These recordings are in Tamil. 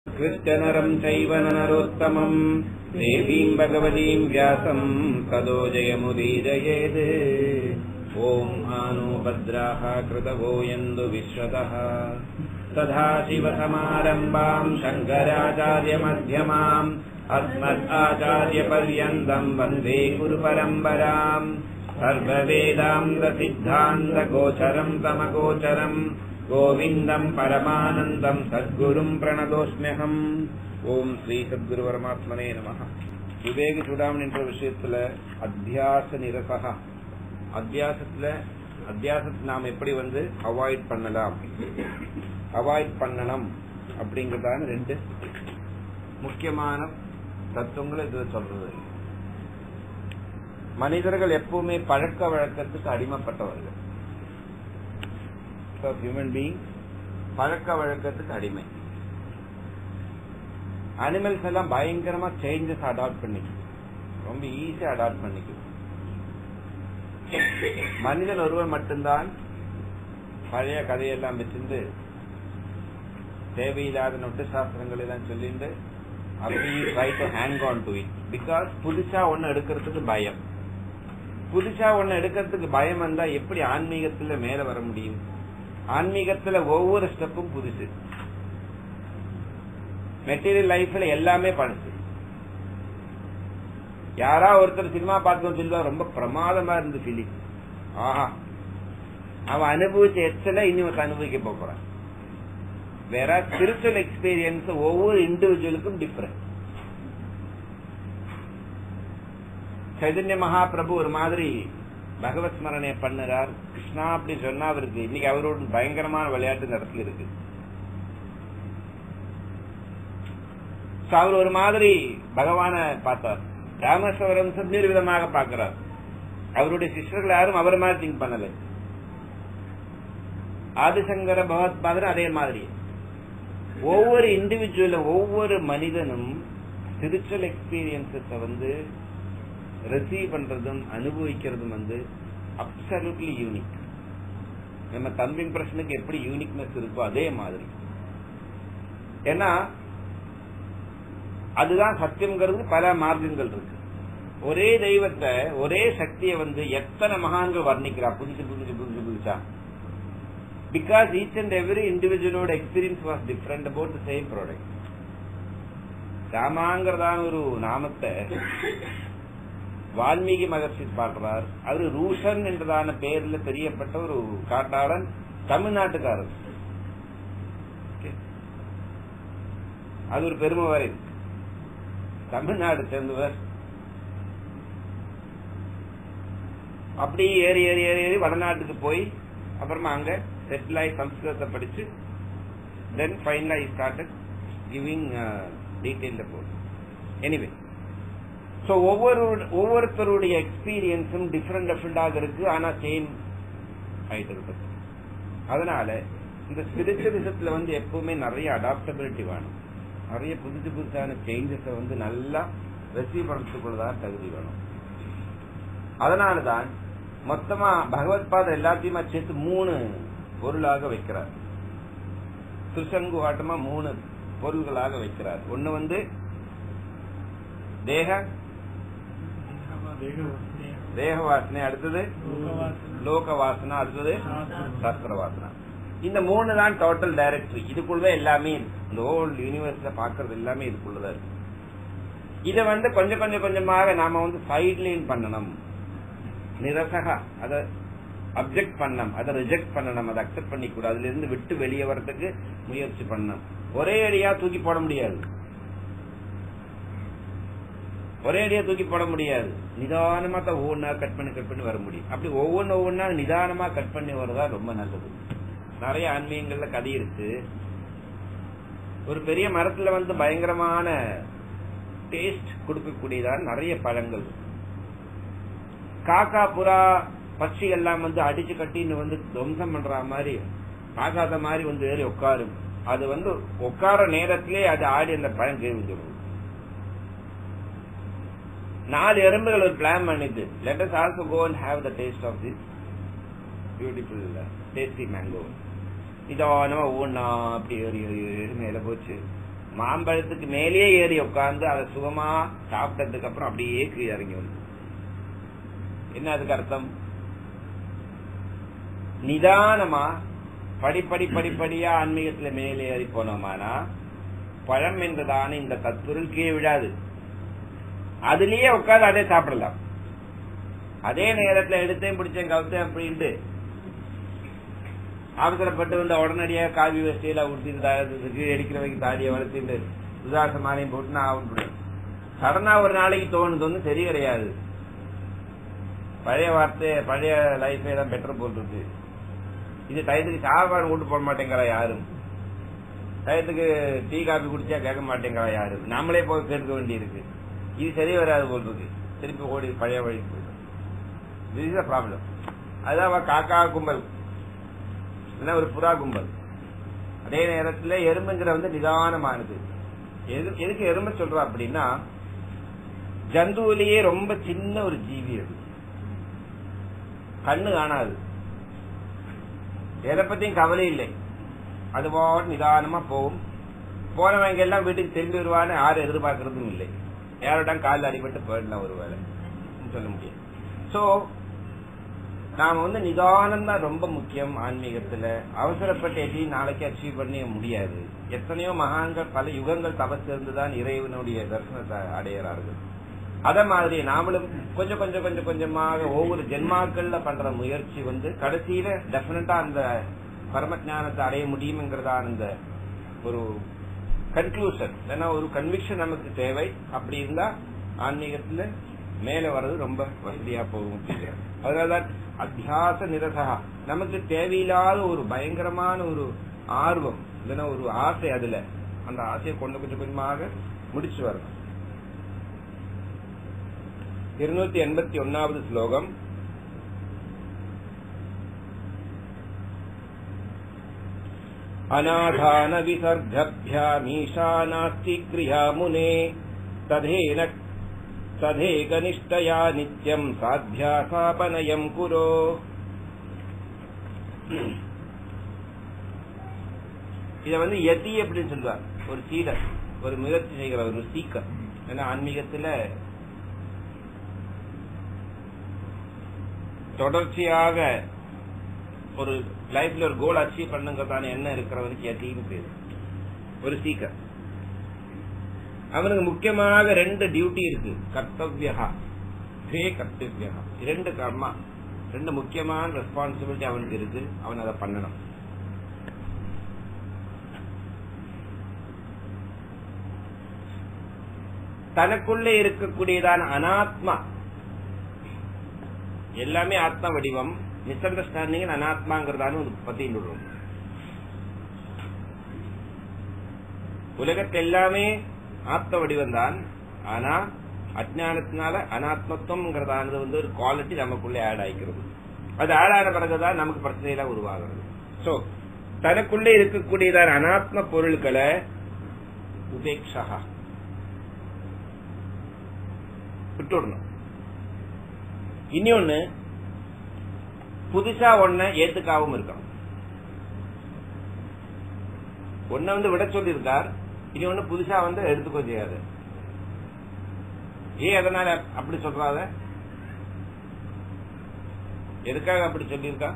कृत्यनरम् चैव नरोत्तमम् देवीम् भगवतीम् व्यासम् तदो जयमुदीरयेत् ॐ आनो भद्राः कृतवो यन्दु विश्वतः तथा शिवसमारम्भाम् शङ्कराचार्यमध्यमाम् अस्मदाचार्यपर्यन्तम् वन्दे गुरुपरम्पराम् सर्ववेदान्तसिद्धान्तगोचरम् तमगोचरम् கோவிந்தம் பரமானந்தம் சத்குரும் பிரணதோஸ்மியகம் ஓம் ஸ்ரீ சத்குரு பரமாத்மனே நம விவேக சூடாமன் என்ற விஷயத்துல அத்தியாச நிரசகா அத்தியாசத்துல அத்தியாசத்தை நாம் எப்படி வந்து அவாய்ட் பண்ணலாம் அவாய்ட் பண்ணணும் அப்படிங்கறதான ரெண்டு முக்கியமான தத்துவங்களை இதுல சொல்றது மனிதர்கள் எப்பவுமே பழக்க வழக்கத்துக்கு அடிமைப்பட்டவர்கள் ஆஃப் ஹியூமன் பீயிங் பழக்க வழக்கத்துக்கு அடிமை அனிமல்ஸ் எல்லாம் பயங்கரமா சேஞ்சஸ் அடாப்ட் பண்ணிக்கும் ரொம்ப ஈஸியா அடாப்ட் பண்ணிக்கும் மனிதன் ஒருவர் மட்டும்தான் பழைய கதையெல்லாம் வச்சிருந்து தேவையில்லாத நொட்டு சாஸ்திரங்கள் எல்லாம் சொல்லிட்டு அப்படி try to hang on to it because புதுசா ஒன்னு எடுக்கிறதுக்கு பயம் புதுசா ஒன்னு எடுக்கிறதுக்கு பயம் வந்தா எப்படி ஆன்மீகத்துல மேல வர முடியும் ஆன்மீகத்துல ஒவ்வொரு ஸ்டெப்பும் புதுசு மெட்டீரியல் லைஃப்ல எல்லாமே பழசு யாரா ஒருத்தர் சினிமா பார்த்து சொல்லுவா ரொம்ப பிரமாதமா இருந்து பிலிம் ஆஹா அவன் அனுபவிச்ச எச்சல இனி ஒருத்த அனுபவிக்க போறான் வேற ஸ்பிரிச்சுவல் எக்ஸ்பீரியன்ஸ் ஒவ்வொரு இண்டிவிஜுவலுக்கும் டிஃபரெண்ட் சைதன்ய மகாபிரபு ஒரு மாதிரி பகவத் ஸ்மரணை பண்ணுறார் கிருஷ்ணா அப்படி சொன்னா அவருக்கு இன்னைக்கு அவரோட பயங்கரமான விளையாட்டு நடத்தி இருக்கு அவர் ஒரு மாதிரி பகவான பார்த்தார் ராமேஸ்வரம் நீர் விதமாக பார்க்கிறார் அவருடைய சிஸ்டர்கள் யாரும் அவர் மாதிரி திங்க் பண்ணல ஆதிசங்கர பகவத் பாதர் அதே மாதிரி ஒவ்வொரு இண்டிவிஜுவலும் ஒவ்வொரு மனிதனும் ஸ்பிரிச்சுவல் எக்ஸ்பீரியன்ஸை வந்து ரிசீவ் பண்றதும் அனுபவிக்கிறதும் வந்து அப்சல்யூட்லி யூனிக் நம்ம தம்பி பிரச்சனைக்கு எப்படி யூனிக்னஸ் இருக்கோ அதே மாதிரி ஏன்னா அதுதான் சத்தியம்ங்கிறது பல மார்க்கங்கள் இருக்கு ஒரே தெய்வத்தை ஒரே சக்தியை வந்து எத்தனை மகான்கள் வர்ணிக்கிறா புதுசு புதுசு புதுசு புதுசா பிகாஸ் ஈச் அண்ட் எவ்ரி இண்டிவிஜுவலோட experience was different about the same product ராமாங்கிறதான ஒரு நாமத்தை வால்மீகி மகர்ஷி பாடுறார் அவரு ரூஷன் என்றதான பெயர்ல தெரியப்பட்ட ஒரு காட்டாளன் தமிழ்நாட்டுக்காரர் அது ஒரு பெருமை வரை தமிழ்நாடு சேர்ந்தவர் அப்படி ஏறி ஏறி ஏறி ஏறி வடநாட்டுக்கு போய் அப்புறமா அங்க செட்டில் ஆகி சம்ஸ்கிருதத்தை படிச்சு தென் ஃபைனலா started giving detail report anyway so ஒவ்வொரு ஒவ்வொருத்தருடைய எக்ஸ்பீரியன்ஸும் டிஃப்ரெண்ட் டிஃப்ரெண்டாக இருக்கு ஆனா சேம் ஆயிட்டு இருக்கு அதனால இந்த ஸ்பிரிச்சுவலிசத்துல வந்து எப்பவுமே நிறைய அடாப்டபிலிட்டி வேணும் நிறைய புதுசு புதுசான சேஞ்சஸை வந்து நல்லா ரிசீவ் பண்ணுறதுக்குள்ளதான் தகுதி வேணும் அதனாலதான் மொத்தமா பகவத் பாத எல்லாத்தையுமே சேர்த்து மூணு பொருளாக வைக்கிறார் திருசங்கு ஆட்டமா மூணு பொருள்களாக வைக்கிறார் ஒன்னு வந்து தேக தேக வாசனை அடுத்தது லோக வாசனை அடுத்தது சாஸ்திர வாசனா இந்த மூணு தான் டோட்டல் டைரக்டரி இதுக்குள்ளவே எல்லாமே இந்த ஹோல் யூனிவர்ஸ்ல பாக்குறது எல்லாமே இதுக்குள்ளதான் இருக்கு இத வந்து கொஞ்சம் கொஞ்சம் கொஞ்சமாக நாம வந்து சைட்லைன் பண்ணணும் நிரசகா அத அப்செக்ட் பண்ணணும் அதை ரிஜெக்ட் பண்ணணும் அதை அக்செப்ட் பண்ணிக்கூடாது அதுல இருந்து விட்டு வெளியே வரதுக்கு முயற்சி பண்ணணும் ஒரே அடியா தூக்கி போட முடியாது ஒரே அடியா தூக்கி போட முடியாது நிதானமா தான் ஒவ்வொன்றா கட் பண்ணி கட் பண்ணி வர முடியும் அப்படி ஒவ்வொன்று ஒவ்வொன்றா நிதானமா கட் பண்ணி வரதா ரொம்ப நல்லது நிறைய ஆன்மீகங்கள்ல கதை இருக்கு ஒரு பெரிய மரத்துல வந்து பயங்கரமான டேஸ்ட் கொடுக்கக்கூடியதான் நிறைய பழங்கள் காக்கா புறா பட்சி எல்லாம் வந்து அடிச்சு கட்டின்னு வந்து துவம்சம் பண்ற மாதிரி பார்க்காத மாதிரி வந்து ஏறி உட்காரும் அது வந்து உட்கார நேரத்திலே அது ஆடி அந்த பழம் கீழ் விழுந்துடும் நாலு எறும்புகள் ஒரு பிளான் பண்ணிட்டு let us also go and have the taste of this beautiful tasty mango நிதானமா ஒவ்வொன்னா அப்படி ஏறி ஏறி ஏறி மேல போச்சு மாம்பழத்துக்கு மேலேயே ஏறி உட்கார்ந்து அதை சுகமா சாப்பிட்டதுக்கு அப்புறம் அப்படியே கீழே இறங்கி வந்து என்ன அதுக்கு அர்த்தம் நிதானமா படிப்படி படிப்படியா ஆன்மீகத்துல மேலே ஏறி போனோமானா பழம் என்றதான இந்த கத்துருள் கீழே விழாது அதுலயே உட்கார்ந்து அதே சாப்பிடலாம் அதே நேரத்துல எடுத்தேன் பிடிச்சேன் கவுத்தேன் அப்படின்ட்டு அவசரப்பட்டு வந்து உடனடியாக காவி வசதியில உடுத்திட்டு கீழே அடிக்கிறவங்க தாடியை வளர்த்துட்டு சுதாச மாலையும் போட்டு நான் ஆகணும் சடனா ஒரு நாளைக்கு தோணுது வந்து சரி கிடையாது பழைய வார்த்தை பழைய லைஃபே தான் பெட்டர் போல் இருக்கு இது டயத்துக்கு சாப்பாடு கூட்டு போட மாட்டேங்கிறா யாரும் டயத்துக்கு டீ காபி குடிச்சா கேட்க மாட்டேங்கிறா யாரும் நாமளே போய் கேட்க வேண்டியிருக்கு இது சரி வராது போல் இருக்கு திருப்பி ஓடி பழைய வழிக்கு போயிடும் திஸ் இஸ் ப்ராப்ளம் அதான் காக்கா கும்பல் இல்ல ஒரு புறா கும்பல் அதே நேரத்துல எறும்புங்கிற வந்து நிதானமானது எது- எதுக்கு எறும்பு சொல்றோம் அப்படின்னா ஜந்துவிலேயே ரொம்ப சின்ன ஒரு ஜீவி அது கண்ணு காணாது எதை பத்தியும் கவலை இல்லை அது பாட்டு நிதானமா போகும் போனவங்க எல்லாம் வீட்டுக்கு திரும்பி வருவான்னு யாரும் எதிர்பார்க்கறதும் இல்லை யாரோட காலில் அடிபட்டு போயிடலாம் ஒருவேளை சொல்ல முடியும் சோ நாம வந்து நிதானம் தான் ரொம்ப முக்கியம் ஆன்மீகத்துல அவசரப்பட்டு எதையும் நாளைக்கு அச்சீவ் பண்ண முடியாது எத்தனையோ மகான்கள் பல யுகங்கள் தபஸ் இருந்துதான் இறைவனுடைய தரிசனத்தை அடையிறார்கள் அத மாதிரி நாமளும் கொஞ்சம் கொஞ்சம் கொஞ்சம் கொஞ்சமாக ஒவ்வொரு ஜென்மாக்கள்ல பண்ற முயற்சி வந்து கடைசியில டெபினட்டா அந்த பரம ஞானத்தை அடைய முடியுங்கிறதான அந்த ஒரு கன்க்ளூஷன் ஏன்னா ஒரு கன்விக்ஷன் நமக்கு தேவை அப்படி இருந்தா ஆன்மீகத்துல மேல வர்றது ரொம்ப வசதியா போகும் அப்படிங்கிறார். அதனாலதான் அத்தியாச நிரசா நமக்கு தேவையில்லாத ஒரு பயங்கரமான ஒரு ஆர்வம் இல்லைன்னா ஒரு ஆசை அதுல அந்த ஆசையை கொண்டு கொஞ்சம் கொஞ்சமாக முடிச்சு வரணும் இருநூத்தி எண்பத்தி ஒன்னாவது ஸ்லோகம் अनाधान विसर्गभ्यामीशा नास्ति गृहा मुने तथेन तथेकनिष्ठया नित्यम् साध्यासापनयम् कुरो இத வந்து எதி அப்படின்னு சொல்லுவார் ஒரு சீடர் ஒரு முயற்சி செய்கிற ஒரு சீக்கர் ஏன்னா ஆன்மீகத்துல தொடர்ச்சியாக ஒரு லைஃப்ல ஒரு கோல் அச்சீவ் பண்ணுங்கிறதான எண்ணம் இருக்கிறவனுக்கு எத்தின்னு பேரு ஒரு சீக்கர் அவனுக்கு முக்கியமாக ரெண்டு டியூட்டி இருக்கு கர்த்தவியா தே கர்த்தவியா இரண்டு கர்மா ரெண்டு முக்கியமான ரெஸ்பான்சிபிலிட்டி அவனுக்கு இருக்கு அவன் அதை பண்ணணும் தனக்குள்ளே இருக்கக்கூடியதான அனாத்மா எல்லாமே ஆத்மா வடிவம் மிஸ் அண்டர்ஸ்டாண்டிங் அனாத்மாங்கிறதான ஒரு பத்தியில் விடுவோம் உலகத்தில் எல்லாமே ஆத்ம வடிவம் தான் ஆனா அஜானத்தினால அனாத்மத்துவம்ங்கிறதானது வந்து ஒரு குவாலிட்டி நமக்குள்ளே ஆட் ஆயிக்கிறது அது ஆட் ஆன பிறகுதான் நமக்கு பிரச்சனையெல்லாம் உருவாகிறது சோ தனக்குள்ளே இருக்கக்கூடியதான அனாத்ம பொருட்களை உபேக்ஷா விட்டுடணும் இன்னொன்னு புதுசா ஒன்ன ஏத்துக்காவும் இருக்கணும் ஒன்ன வந்து விட சொல்லியிருக்கார் இனி ஒண்ணு புதுசா வந்து எடுத்துக்கோ செய்யாது ஏன் அதனால அப்படி சொல்றாத எதுக்காக அப்படி சொல்லியிருக்கா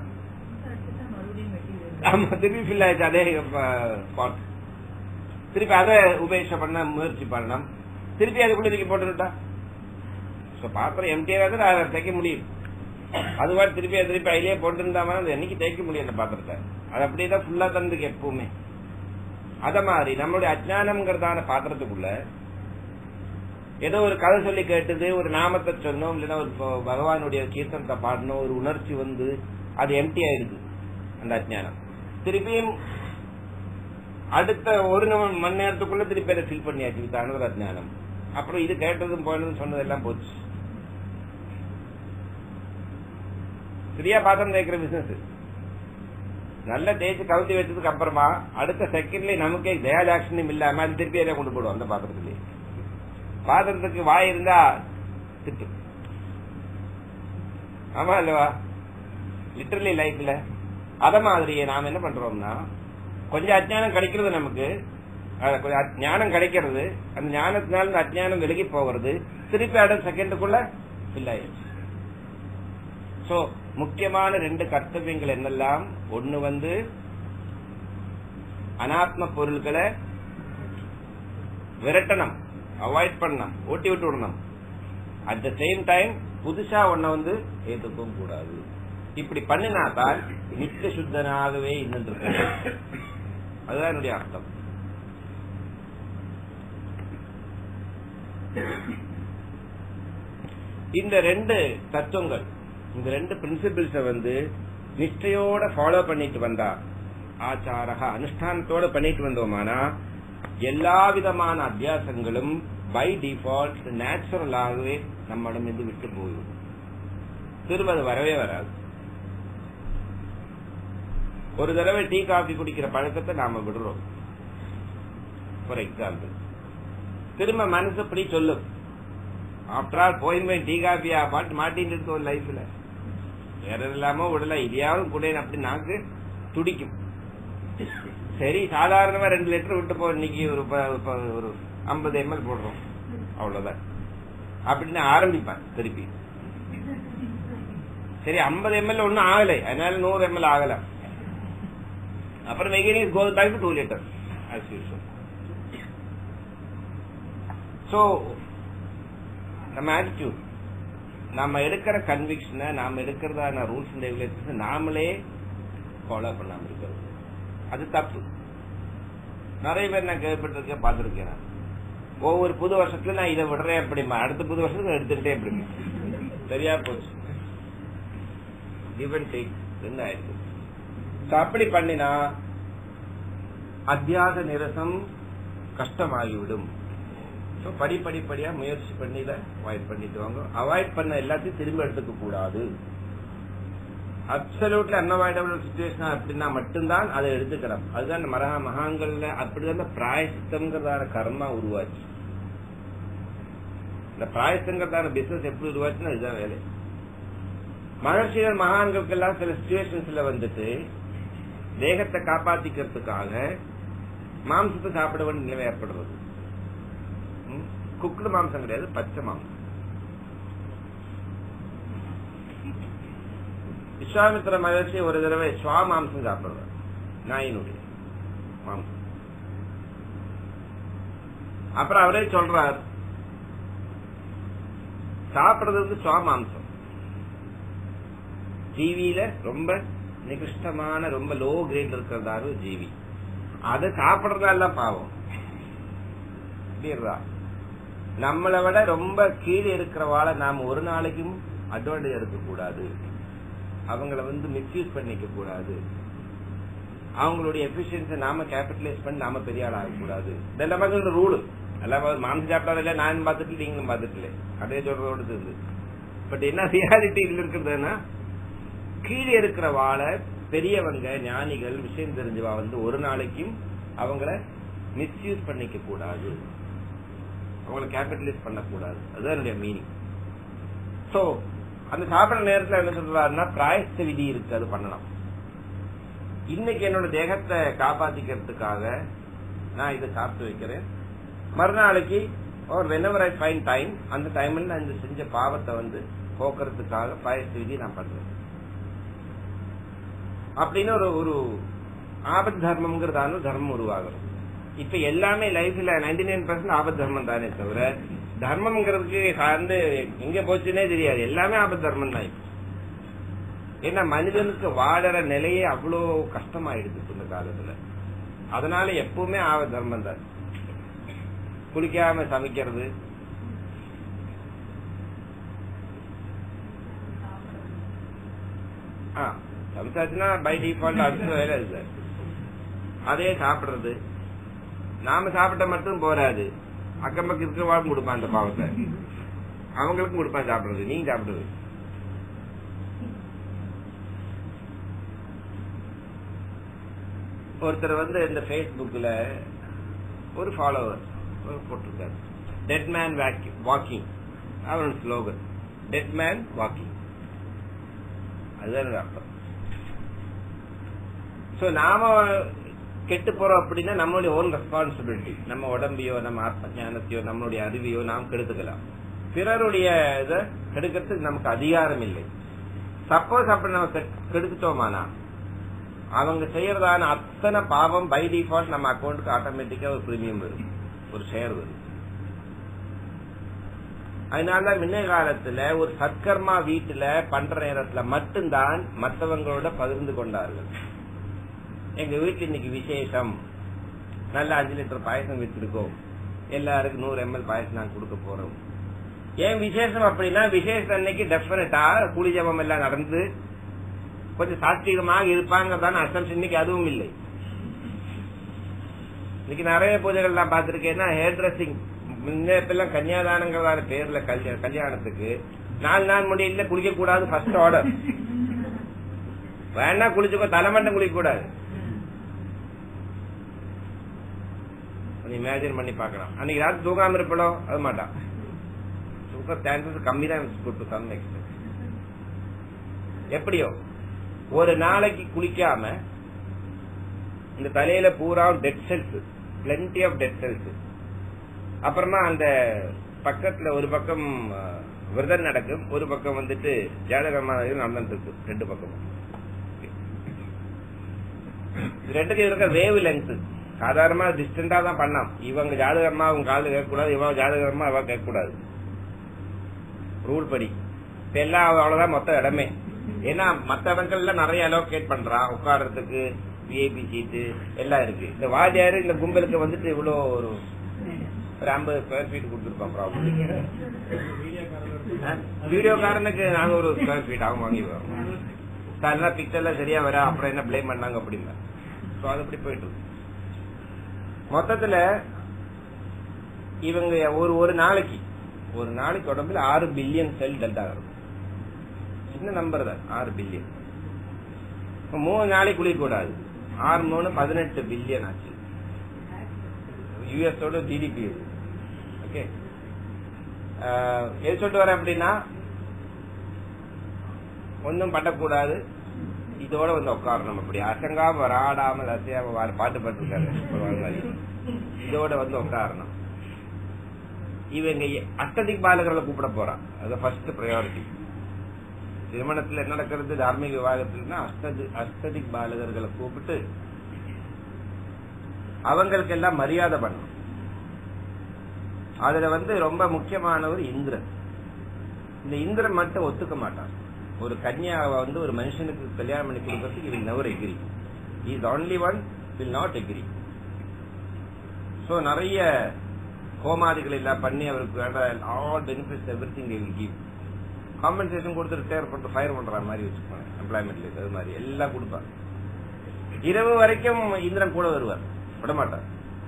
ஆமா திருப்பி ஃபில் ஆயிடுச்சு அதே ஸ்பாட் திருப்பி அதை உபேட்சை பண்ண முயற்சி பண்ணணும் திருப்பி அதுக்குள்ள நீங்க போட்டுட்டா பாத்திரம் எம்டியா தான் அதை தைக்க முடியும் அது மாதிரி திருப்பி அதை திருப்பி அதிலே போட்டுருந்தாம அது என்னைக்கு தேய்க்க முடியும் அந்த பாத்திரத்தை அது அப்படியே தான் ஃபுல்லா தந்துக்கு எப்பவுமே அத மாதிரி நம்மளுடைய அஜானம்ங்கிறதான பாத்திரத்துக்குள்ள ஏதோ ஒரு கதை சொல்லி கேட்டது ஒரு நாமத்தை சொன்னோம் இல்லைன்னா ஒரு ப- பகவானுடைய கீர்த்தனத்தை பாடணும் ஒரு உணர்ச்சி வந்து அது எம்டி ஆயிடுது அந்த அஜ்ஞானம் திருப்பியும் அடுத்த ஒரு நிமி- மணி நேரத்துக்குள்ள திருப்பி அதை ஃபில் பண்ணியாச்சு வித் ஒரு அஜ்ஞானம் அப்புறம் இது கேட்டதும் போனதும் சொன்னதெல்லாம் போச்சு சரியா பாத்திரம் தேய்க்கிற பிசினஸ் நல்ல தேய்ச்சி கவுத்தி வச்சதுக்கு அப்புறமா அடுத்த செகண்ட்ல நமக்கே தயாலாக்ஷனும் இல்லாம அது திருப்பி அதை கொண்டு போடுவோம் அந்த பாத்திரத்திலே பாத்திரத்துக்கு வாய் இருந்தா திட்டு ஆமா இல்லவா லிட்டரலி லைஃப்ல அத மாதிரியே நாம என்ன பண்றோம்னா கொஞ்சம் அஜ்ஞானம் கிடைக்கிறது நமக்கு அஹ் கொஞ்சம் அத்- ஞானம் கிடைக்கிறது அந்த ஞானத்தினால இந்த அஜ்ஞானம் விலகி போகிறது திருப்பி அடுத்த செகண்டுக்குள்ள ஃபில் ஆயிடுச்சு சோ முக்கியமான ரெண்டு கர்த்தவியங்கள் என்னெல்லாம் ஒண்ணு வந்து அனாத்ம பொருட்களை விரட்டணும் அவாய்ட் பண்ணணும் ஓட்டி விட்டு விடணும் அட் த சேம் டைம் புதுசா ஒன்ன வந்து ஏத்துக்கவும் கூடாது இப்படி பண்ணினாதான் நித்திய சுத்தனாகவே இன்னும் அதுதான் என்னுடைய அர்த்தம் இந்த ரெண்டு தத்துவங்கள் இந்த ரெண்டு பிரின்சிபிள்ஸ வந்து நிஷ்டையோட ஃபாலோ பண்ணிட்டு வந்தா ஆச்சாரக அனுஷ்டானத்தோட பண்ணிட்டு வந்தோமானா எல்லா விதமான அத்தியாசங்களும் பை டிஃபால்ட் நேச்சுரலாகவே நம்மிடம் இருந்து விட்டு போயிடும் திரும்ப அது வரவே வராது ஒரு தடவை டீ காஃபி குடிக்கிற பழக்கத்தை நாம விடுறோம் ஃபார் எக்ஸாம்பிள் திரும்ப மனசு இப்படி சொல்லும் ஆஃப்டர் ஆல் போய் போய் டீ காஃபியா பாட்டு மாட்டின்னு இருக்கோம் லைஃப்ல வேற இல்லாம விடல இதையாவது கூட அப்படி நாக்கு துடிக்கும் சரி சாதாரணமா ரெண்டு லிட்டர் விட்டு போ இன்னைக்கு ஒரு ப- ப- ஒரு ஐம்பது எம்எல் போடுறோம் அவ்வளவுதான் அப்படின்னு ஆரம்பிப்பேன் திருப்பி சரி ஐம்பது எம்எல் ஒன்னும் ஆகலை அதனால நூறு எம்எல் ஆகல அப்புறம் வெகினிஸ் goes back to two litre as usual so நம்ம ஆட்டிடியூட் நம்ம எடுக்கிற கன்விக்ஷனை நாம எடுக்கிறதான ரூல்ஸ் அண்ட் ரெகுலேஷன்ஸ் நாமளே ஃபாலோ பண்ணாம இருக்கிறது அது தப்பு நிறைய பேர் நான் கேள்விப்பட்டிருக்கேன் பார்த்திருக்கேன் நான். ஒவ்வொரு புது வருஷத்துல நான் இதை விடுறேன் அப்படிமா அடுத்த புது வருஷத்துக்கு எடுத்துக்கிட்டே அப்படி சரியா போச்சு கிவ் அண்ட் டேக் ரெண்டு ஆயிருக்கு So, அப்படி பண்ணினா அத்தியாச நிரசம் கஷ்டமாகிவிடும் ஸோ படி படி படியா முயற்சி பண்ணி இதை அவாய்ட் பண்ணிட்டு வாங்க அவாய்ட் பண்ண எல்லாத்தையும் திரும்ப எடுத்துக்க கூடாது அப்சல்யூட்லி அன்அவாய்டபிள் சுச்சுவேஷன் அப்படின்னா மட்டும்தான் அதை எடுத்துக்கலாம் அதுதான் இந்த மரா மகாங்கள்ல அப்படிதான் பிராயசித்தம்ங்கிறதான கர்மா உருவாச்சு இந்த பிராயசித்தங்கிறதான பிசினஸ் எப்படி உருவாச்சுன்னா இதுதான் வேலை மகர்ஷிகள் மகான்களுக்கெல்லாம் சில சுச்சுவேஷன்ஸ்ல வந்துட்டு தேகத்தை காப்பாத்திக்கிறதுக்காக மாம்சத்தை சாப்பிட வேண்டிய நிலைமை ஏற்படுறது குக்குடு மாம்சம் கிடையாது பச்சை மாம்சம் விஸ்வாமித்திர மகர்ஷி ஒரு தடவை ஸ்வா மாம்சம் சாப்பிடுறார் நாயினுடைய மாம்சம் அப்புறம் அவரே சொல்றார் சாப்பிடுறது வந்து ஸ்வா மாம்சம் ஜீவியில ரொம்ப நிகிருஷ்டமான ரொம்ப லோ கிரேட் இருக்கிறதாரு ஜீவி அதை சாப்பிடுறதெல்லாம் பாவம் அப்படின்றா நம்மளை விட ரொம்ப கீழே இருக்கிறவாள நாம ஒரு நாளைக்கும் அட்வான்டேஜ் எடுக்க கூடாது அவங்கள வந்து மிஸ்யூஸ் பண்ணிக்க கூடாது அவங்களுடைய எஃபிஷியன்ஸை நாம கேபிட்டலைஸ் பண்ணி நாம பெரிய ஆள் ஆகக்கூடாது இதெல்லாம் வந்து ரூலு எல்லாம் மாம்சம் சாப்பிட்டாதில்ல நான் பார்த்துட்டு நீங்களும் பார்த்துட்டு அதே சொல்றதோடு இருந்து பட் என்ன ரியாலிட்டி இருக்கிறதுனா கீழே இருக்கிற வாழை பெரியவங்க ஞானிகள் விஷயம் தெரிஞ்சவா வந்து ஒரு நாளைக்கும் அவங்கள மிஸ்யூஸ் பண்ணிக்க கூடாது அவங்கள கேபிட்டலைஸ் பண்ணக்கூடாது அதுதான் என்னுடைய மீனிங் சோ அந்த சாப்பிடுற நேரத்துல என்ன சொல்றாருன்னா பிராயஸ்த விதி இருக்கு அது பண்ணலாம் இன்னைக்கு என்னோட தேகத்தை காப்பாத்திக்கிறதுக்காக நான் இதை சாப்பிட்டு வைக்கிறேன் மறுநாளைக்கு ஒரு வெனவர் ஐ ஃபைன் டைம் அந்த டைம்ல நான் இந்த செஞ்ச பாவத்தை வந்து போக்குறதுக்காக பிராயஸ்த விதி நான் பண்றேன் அப்படின்னு ஒரு ஒரு ஆபத் தர்மம்ங்கிறதான ஒரு தர்மம் உருவாகும் இப்ப எல்லாமே லைஃப்ல நைன்டி நைன் பர்சன்ட் ஆபத் தர்மம் தானே தவிர தர்மம்ங்கிறதுக்கு சார்ந்து எங்க போச்சுன்னே தெரியாது எல்லாமே ஆபத் தர்மம் தான் இப்ப. ஏன்னா மனிதனுக்கு வாழற நிலையே அவ்வளோ கஷ்டமாயிடுது இந்த காலத்துல அதனால எப்பவுமே ஆபத் தர்மம் தான் குளிக்காம சமைக்கிறது ஆ சமைச்சாச்சுன்னா பை டிஃபால்ட் அடுத்த வேலை இருக்கு அதே சாப்பிடுறது நாம சாப்பிட்ட மட்டும் போராது அக்கம் பக்கம் இருக்கிறவாளும் கொடுப்பான் அந்த பாவத்தை அவங்களுக்கும் கொடுப்பான் சாப்பிடுறது நீங்க சாப்பிடுறது ஒருத்தர் வந்து இந்த Facebookல ஒரு ஃபாலோவர் போட்டிருக்காரு டெட் மேன் வாக்கிங் அவன் ஸ்லோகன் டெட் மேன் வாக்கிங் அதுதான் எனக்கு அர்த்தம் சோ நாம கெட்டு போறோம் அப்படின்னா நம்மளுடைய ஓன் ரெஸ்பான்சிபிலிட்டி நம்ம உடம்பையோ நம்ம ஆத்ம ஞானத்தையோ நம்மளுடைய அறிவையோ நாம் கெடுத்துக்கலாம் பிறருடைய இதை கெடுக்கிறதுக்கு நமக்கு அதிகாரம் இல்லை சப்போஸ் அப்படி நம்ம கெ- கெடுத்துட்டோமானா அவங்க செய்யறதான அத்தனை பாவம் பை டிஃபால்ட் நம்ம அக்கௌண்ட்டுக்கு ஆட்டோமேட்டிக்கா ஒரு பிரீமியம் வரும் ஒரு ஷேர் வரும் அதனால முன்ன காலத்துல ஒரு சத்கர்மா வீட்டுல பண்ற நேரத்துல மட்டும்தான் மற்றவங்களோட பகிர்ந்து கொண்டார்கள் எங்க வீட்டுல இன்னைக்கு விசேஷம் நல்ல அஞ்சு லிட்டர் பாயசம் வச்சிருக்கோம் எல்லாருக்கும் நூறு எம்எல் பாயசம் நாங்க கொடுக்க போறோம் ஏன் விசேஷம் அப்படின்னா விசேஷம் அன்னைக்கு டெஃபினட்டா கூலி ஜபம் எல்லாம் நடந்து கொஞ்சம் சாத்வீகமாக இருப்பாங்கறதான அசம்ஸ் இன்னைக்கு அதுவும் இல்லை இன்னைக்கு நிறைய பூஜைகள் நான் பார்த்திருக்கேன்னா ஹேர் ட்ரெஸ்ஸிங் முன்னேப்பெல்லாம் கன்னியாதானங்கிறதான பேர்ல கல்யா- கல்யாணத்துக்கு நாலு நாள் முடியல குளிக்க கூடாது ஃபர்ஸ்ட் ஆர்டர் வேணா குளிச்சுக்கோ தலைமட்டம் குளிக்க கூடாது இமேஜின் பண்ணி பார்க்கலாம் அன்னைக்கு ராத்திரி தூங்காம இருப்பளோ அது மாட்டான் தூக்க சான்சஸ் கம்மி தான் டு சம் எக்ஸ்டென்ட் எப்படியோ ஒரு நாளைக்கு குளிக்காம இந்த தலையில பூரா dead cells plenty of dead cells அப்புறமா அந்த பக்கத்துல ஒரு பக்கம் அஹ், விரதம் நடக்கும் ஒரு பக்கம் வந்துட்டு ஜாதகமா நடந்துட்டு இருக்கு ரெண்டு பக்கமும் இது ரெண்டுக்கு இருக்க வேவ் லென்த் சாதாரணமா டிஸ்டன்டா தான் பண்ணலாம் இவங்க ஜாதகமா அவங்க காது கேட்கக்கூடாது இவங்க ஜாதகமா அவ கேட்கக்கூடாது ரூல் படி இப்ப எல்லாம் அவ்வளவுதான் மொத்த இடமே ஏன்னா மத்த இடங்கள்ல நிறைய அலோகேட் பண்றான் உட்கார்றதுக்கு விஐபி சீட்டு எல்லாம் இருக்கு இந்த வாத்தியாரு இந்த கும்பலுக்கு வந்துட்டு இவ்வளவு ஒரு ஒரு ஐம்பது ஸ்கொயர் ஃபீட் கொடுத்துருப்பான் ப்ராப்ளம் வீடியோக்காரனுக்கு நானூறு ஸ்கொயர் ஃபீட் அவங்க வாங்கி வரும் சார் பிக்சர்லாம் சரியா வர அப்புறம் என்ன ப்ளேம் பண்ணாங்க அப்படின்னா ஸோ அது அப்படி போயிட்டு இருக்கு மொத்தத்துல இவங்க ஒரு ஒரு நாளைக்கு ஒரு நாளைக்கு உடம்புல ஆறு பில்லியன் செல் டெல்டா வரும் சின்ன நம்பர் தான் ஆறு பில்லியன் மூணு நாளைக்கு குளிக்க கூடாது ஆறு மூணு பதினெட்டு பில்லியன் ஆச்சு யூஎஸோட ஜிடிபி இது ஓகே எது சொல்லிட்டு வரேன் அப்படின்னா ஒன்றும் பண்ணக்கூடாது இதோட வந்து உட்காரணும் அப்படி அசங்காம வராடாமல் அசையாம வா- பாட்டு பாட்டுருக்காரு ஒரு மாதிரி. இதோட வந்து உட்காரணும் இவங்க எ- அஷ்டதிக் பாலகர்களை கூப்பிட போறான் அது ஃபர்ஸ்ட் ப்ரையாரிட்டி திருமணத்துல என்ன நடக்கிறது தார்மீக விவாகத்துலன்னா அஷ்டதி அஷ்டதிக் பாலகர்களை கூப்பிட்டு அவங்களுக்கு எல்லாம் மரியாதை பண்ணணும் அதுல வந்து ரொம்ப முக்கியமானவர் இந்திரன் இந்த இந்திரன் மட்டும் ஒத்துக்க மாட்டான் ஒரு கன்யாவை வந்து ஒரு மனுஷனுக்கு கல்யாணம் பண்ணி கொடுக்கறதுக்கு இவன் never agree is only one will not agree so நிறைய ஹோமாதிகள் எல்லாம் பண்ணி அவருக்கு all benefits every thing will give compensation கொடுத்து ரிட்டையர் பண்ணிட்டு ஃபயர் பண்ற மாதிரி வச்சுக்கோங்க எம்ப்ளாய்மெண்ட்ல அது மாதிரி எல்லாம் கொடுப்பார் இரவு வரைக்கும் இந்திரன் கூட வருவார் விட மாட்டார்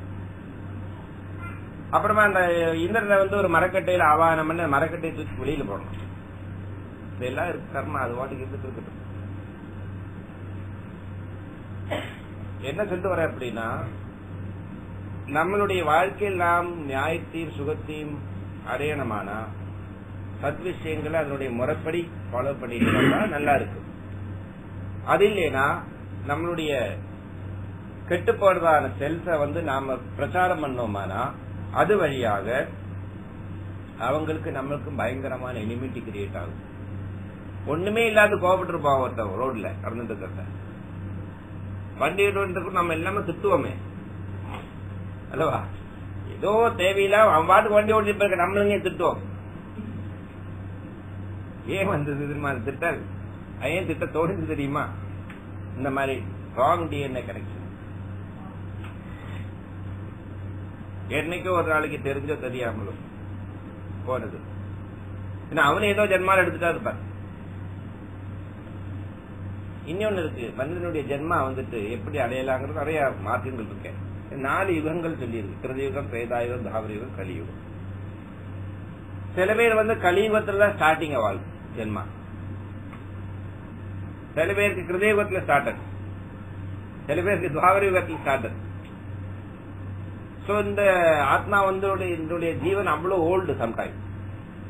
அப்புறமா அந்த இந்திரனை வந்து ஒரு மரக்கட்டையில ஆவாகனம் பண்ணி அந்த மரக்கட்டையை தூக்கி வெளியில போடணும் இதெல்லாம் இருக்கு கர்மா அது வாட்டுக்கு இருந்துட்டு இருக்கட்டும் என்ன சொல்லிட்டு வர அப்படின்னா நம்மளுடைய வாழ்க்கையில் நாம் நியாயத்தையும் சுகத்தையும் அடையணுமானா சத் விஷயங்களை அதனுடைய முறைப்படி ஃபாலோ பண்ணிட்டு வந்தா நல்லா இருக்கு அது இல்லைன்னா நம்மளுடைய கெட்டு போறதான செல்ஸ வந்து நாம பிரச்சாரம் பண்ணோமானா அது வழியாக அவங்களுக்கு நம்மளுக்கும் பயங்கரமான எனிமிட்டி கிரியேட் ஆகும் ஒண்ணுமே இல்லாத கோபப்பட்டு இருப்பான் ஒருத்தன் ரோட்ல கடந்துட்டு இருக்கிறத வண்டி எடுத்துட்டு நம்ம எல்லாமே திட்டுவோமே அல்லவா ஏதோ தேவையில்லாம அவன் பாட்டுக்கு வண்டி ஓட்டிட்டு போயிருக்க நம்மளுங்க திட்டுவோம் ஏன் வந்தது தெரியுமா அந்த திட்டல் அது ஏன் திட்ட தோணுது தெரியுமா இந்த மாதிரி ராங் டிஎன்ஏ கனெக்ஷன் என்னைக்கோ ஒரு நாளைக்கு தெரிஞ்சோ தெரியாமலோ போனது ஏன்னா அவனு ஏதோ ஜென்மால எடுத்துட்டா இருப்பான் இன்னொன்னு இருக்கு மனிதனுடைய ஜென்மா வந்துட்டு எப்படி அடையலாங்கிறது நிறைய மாற்றங்கள் இருக்கேன் நாலு யுகங்கள் சொல்லியிருக்கு கிருதயுகம் பிரேதாயுகம் தாவரயுகம் கலியுகம் சில பேர் வந்து கலியுகத்துல தான் ஸ்டார்டிங் வாழ் ஜென்மா சில பேருக்கு கிருதயுகத்துல ஸ்டார்டர் சில பேருக்கு துவாவர யுகத்தில் ஸ்டார்டர் சோ இந்த ஆத்மா வந்து இதனுடைய ஜீவன் அவ்வளவு ஓல்டு சம்டைம்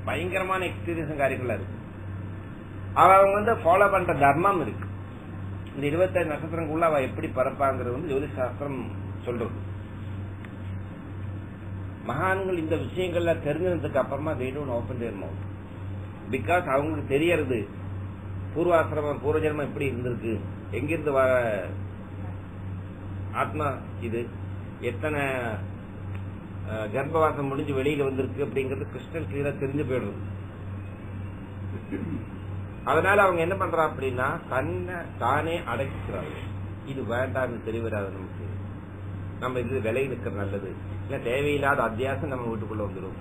பயங்கரமான எக்ஸ்பீரியன்ஸ் காரியங்களா இருக்கு அவங்க வந்து ஃபாலோ பண்ற தர்மம் இருக்கு இந்த இருபத்தேழு நட்சத்திரங்களுக்குள்ள அவ எப்படி பறப்பாங்கிறது வந்து ஜோதிஷ் சாஸ்திரம் சொல்றது மகான்கள் இந்த விஷயங்கள்ல தெரிஞ்சதுக்கு அப்புறமா they don't open their mouth because அவங்களுக்கு தெரியறது பூர்வாசிரமம் பூர்வஜன்மம் எப்படி இருந்திருக்கு எங்கிருந்து வர ஆத்மா இது எத்தனை அஹ், கர்ப்பவாசம் முடிஞ்சு வெளியில வந்திருக்கு அப்படிங்கிறது கிறிஸ்டல் கிளியரா தெரிஞ்சு போயிடுறது அதனால அவங்க என்ன பண்றா அப்படின்னா தன்னை தானே அடக்கிக்கிறாங்க இது வேண்டாம்னு தெரியவராது நமக்கு நம்ம இது விலை இருக்கிறது நல்லது இல்ல தேவையில்லாத அத்தியாசம் நம்ம வீட்டுக்குள்ள வந்துடும்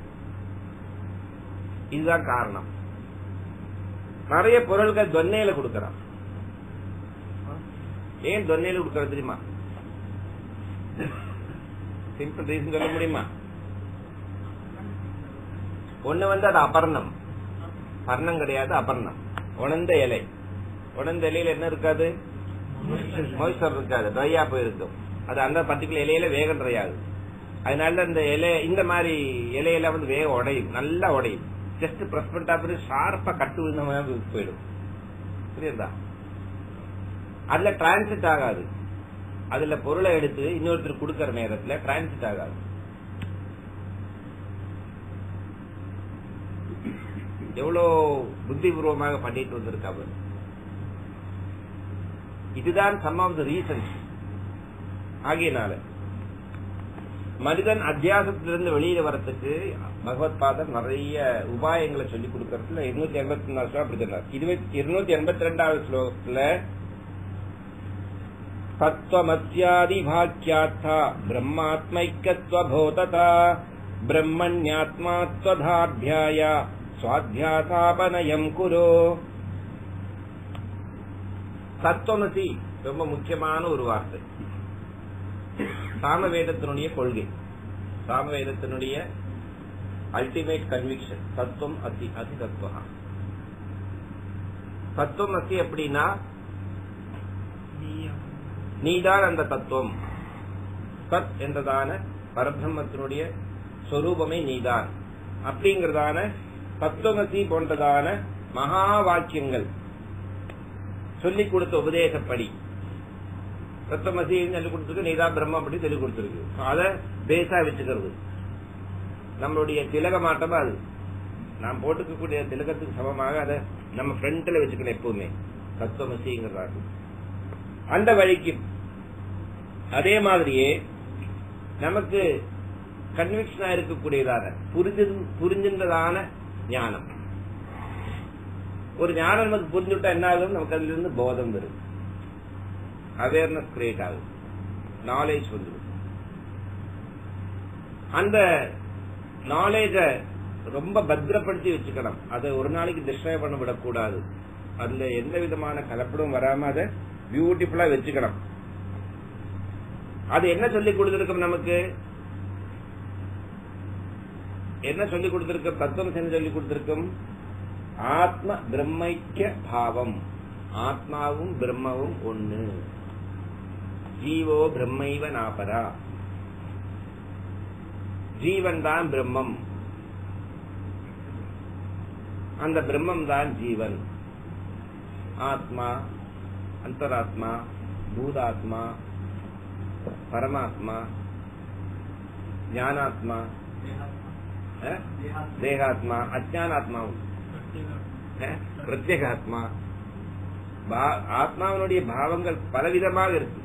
இதுதான் காரணம் நிறைய பொருள்கள் தொன்னையில கொடுக்கறான் ஏன் தொன்னையில கொடுக்கறது தெரியுமா சிம்பிள் ரீசன் சொல்ல முடியுமா ஒண்ணு வந்து அது அபர்ணம் பர்ணம் கிடையாது அபர்ணம் உணர்ந்த இலை உணர்ந்த இலையில என்ன இருக்காது மொய்ஸ்டர் இருக்காது ட்ரையா போயிருக்கும் அது அந்த பர்டிகுலர் இலையில வேகம் ட்ரை ஆகுது அதனால இந்த இலை இந்த மாதிரி இலையெல்லாம் வந்து வேகம் உடையும் நல்லா உடையும் ஜஸ்ட் பிரஸ் பண்ணிட்டா பிறகு ஷார்ப்பா கட்டு விழுந்த மாதிரி போயிடும் புரியுதா அதுல டிரான்சிட் ஆகாது அதுல பொருளை எடுத்து இன்னொருத்தர் கொடுக்கற நேரத்துல டிரான்சிட் ஆகாது எவ்வளவு புத்திபூர்வமாக பண்ணிட்டு வந்திருக்காங்க இதுதான் சம் ஆஃப் த ரீசன்ஸ் ஆகியனால மனிதன் அத்தியாசத்திலிருந்து வெளியில வரத்துக்கு பகவத் பாதர் நிறைய உபாயங்களை சொல்லி கொடுக்கறதுல இருநூத்தி எண்பத்தி நாலு ஸ்லோகம் அப்படி சொன்னார் இருபத்தி இருநூத்தி எண்பத்தி ரெண்டாவது ஸ்லோகத்துல தத்துவமஸ்யாதி பாக்கியார்த்தா பிரம்மாத்மைக்கத்வபோததா பிரம்மண்யாத்மாத்வதாபியாய சுவாத்தியாசாபனயம் குரு தத்துவமசி ரொம்ப முக்கியமான ஒரு வார்த்தை சாமவேதத்தினுடைய கொள்கை சாமவேதத்தினுடைய அல்டிமேட் கன்விக்ஷன் தத்துவம் அதி அதி தத்துவா தத்துவம் அசி அப்படின்னா நீதான் அந்த தத்துவம் சத் என்றதான பரபிரம்மத்தினுடைய சொரூபமே நீதான் அப்படிங்கறதான தத்துவமசி போன்றதான மகா வாக்கியங்கள் சொல்லிக் கொடுத்த உபதேசப்படி தத்துவமசி சொல்லி கொடுத்துருக்கு நீதான் பிரம்மம் அப்படி சொல்லி கொடுத்துருக்கு அதை பேஸா வச்சுக்கிறது நம்மளுடைய திலக மாட்டமா அது நாம் போட்டுக்கக்கூடிய திலகத்துக்கு சமமாக அதை நம்ம ஃப்ரண்ட்ல வச்சுக்கணும் எப்பவுமே தத்துவமசிங்கிறதாகும் அந்த வழிக்கு அதே மாதிரியே நமக்கு கன்விக்ஷனா இருக்கக்கூடியதான புரிஞ்சு புரிஞ்சின்றதான ஞானம் ஒரு ஞானம் நமக்கு புரிஞ்சுட்டா என்ன ஆகும் நமக்கு அதுல இருந்து போதம் வரும் அவேர்னஸ் கிரியேட் ஆகும் நாலேஜ் வந்துடும் அந்த நாலேஜ ரொம்ப பத்திரப்படுத்தி வச்சுக்கணும் அதை ஒரு நாளைக்கு டிஸ்ட்ராய் பண்ண விடக்கூடாது அதுல எந்த விதமான கலப்படம் வராம அதை பியூட்டிஃபுல்லா வச்சுக்கணும் அது என்ன சொல்லி கொடுத்திருக்கும் நமக்கு என்ன சொல்லி கொடுத்திருக்கும் தத்துவம் என்ன சொல்லி கொடுத்திருக்கும் ஆத்ம பிரம்மைக்கிய பாவம் ஆத்மாவும் பிரம்மவும் ஒண்ணு ஜீவோ பிரம்மைவ நாபரா ஜீவன் தான் பிரம்மம் அந்த பிரம்மம் தான் ஜீவன் ஆத்மா அந்தராத்மா பூதாத்மா பரமாத்மா ஞானாத்மா அஹ், தேகாத்மா அஜானாத்மாவும் அஹ், பிரத்யேகாத்மா பா- ஆத்மாவினுடைய பாவங்கள் பலவிதமாக இருக்கு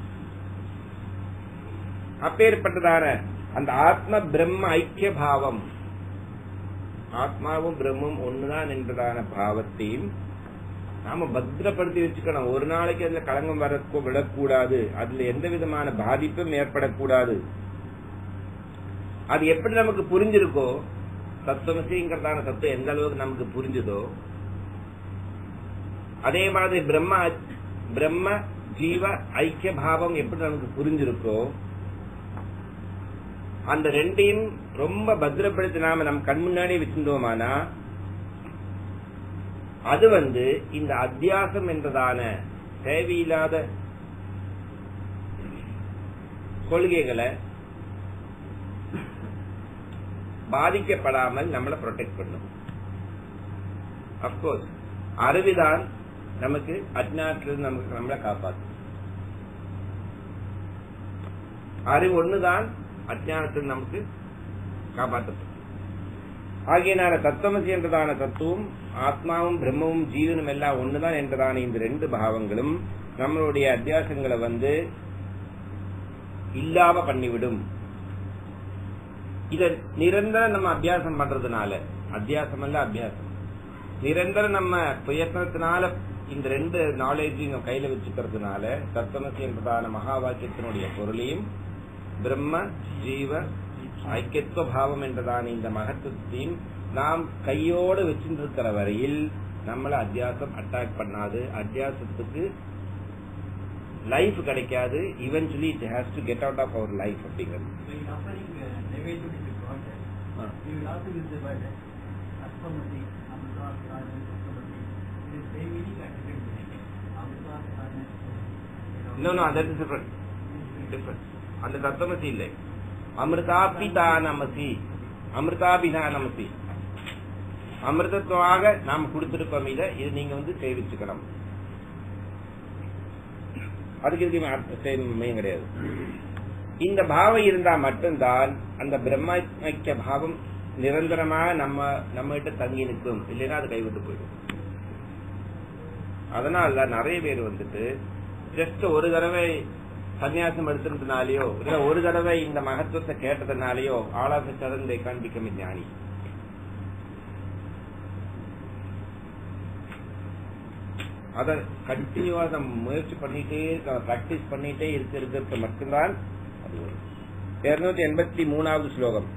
அப்பேற்பட்டதான அந்த ஆத்ம பிரம்ம ஐக்கிய பாவம் ஆத்மாவும் பிரம்மும் ஒண்ணுதான் என்றதான பாவத்தையும் நாம பத்திரப்படுத்தி வச்சுக்கணும் ஒரு நாளைக்கு அதுல களங்கம் வர விடக்கூடாது அதுல எந்த விதமான பாதிப்பும் ஏற்படக்கூடாது அது எப்படி நமக்கு புரிஞ்சிருக்கோ தத்துவமசிங்கிறதான தத்துவம் எந்த அளவுக்கு நமக்கு புரிஞ்சுதோ அதே மாதிரி பிரம்ம பிரம்ம ஜீவ ஐக்கிய பாவம் எப்படி நமக்கு புரிஞ்சிருக்கோ அந்த ரெண்டையும் ரொம்ப பத்திரப்படுத்தி நாம நம் கண் முன்னாடி வச்சிருந்தோமானா அது வந்து இந்த அத்தியாசம் என்றதான தேவையில்லாத கொள்கைகளை பாதிக்கப்படாமல் நம்மளை ப்ரொடெக்ட் பண்ணும் அப்கோர்ஸ் அறிவுதான் நமக்கு அஜ்ஞானத்திலிருந்து நமக்கு நம்மளை காப்பாற்றும் அறிவு ஒண்ணுதான் அஜ்ஞானத்தில் நமக்கு காப்பாற்றப்படும் ஆகியனால தத்துவமசி என்றதான தத்துவம் ஆத்மாவும் பிரம்மமும் ஜீவனும் எல்லாம் ஒண்ணுதான் என்றதான இந்த ரெண்டு பாவங்களும் நம்மளுடைய அத்தியாசங்களை வந்து இல்லாம பண்ணிவிடும் இத நிரந்தரம் நம்ம அபியாசம் பண்றதுனால அத்தியாசம் அல்ல அபியாசம் நிரந்தரம் நம்ம பிரயத்னத்தினால இந்த ரெண்டு நாலேஜையும் கையில வச்சுக்கிறதுனால தத்துவமசி என்பதான மகா வாக்கியத்தினுடைய பொருளையும் பிரம்ம ஜீவ ஐக்கியத்துவ பாவம் என்றதான இந்த மகத்துவத்தையும் நாம் கையோடு வச்சிருக்கிற வரையில் நம்மள அத்தியாசம் அட்டாக் பண்ணாது அத்தியாசத்துக்கு லைஃப் கிடைக்காது eventually it has to get out of our life அப்படிங்கிறது So in offering uh, Naivedya to the Godhead, Ah. we will also use the word Atmamati, Amrita, Prajna, Atmamati. It is same meaning and different meaning. Amrita, Prajna, Atmamati. No, no, that is different. Different. அந்த தத்துவமசி இல்லை அமிர்தாபிதானமசி அமிர்தாபிதானமசி அமிர்தத்துவாக நாம் கொடுத்திருக்கோம் இதை இது நீங்க வந்து சேவிச்சுக்கணும் அதுக்கு இதுக்கு அர்த்த சேவையும் கிடையாது இந்த பாவம் இருந்தா மட்டும்தான் அந்த பிரம்மக்கிய பாவம் நிரந்தரமாக நம்ம நம்ம கிட்ட தங்கி நிற்கும் இல்லைன்னா அது கைவிட்டு போயிடும் அதனால நிறைய பேர் வந்துட்டு ஜஸ்ட் ஒரு தடவை சன்னியாசம் எடுத்துட்டதுனாலயோ இல்ல ஒரு தடவை இந்த மகத்துவத்தை கேட்டதுனாலயோ all of sudden they can become ஞானி அத கண்டினியூவா நம்ம முயற்சி பண்ணிட்டே இருக்க பிராக்டிஸ் பண்ணிட்டே இருக்க இருக்கிறது மட்டும்தான் அது வரும் இருநூத்தி எண்பத்தி மூணாவது ஸ்லோகம்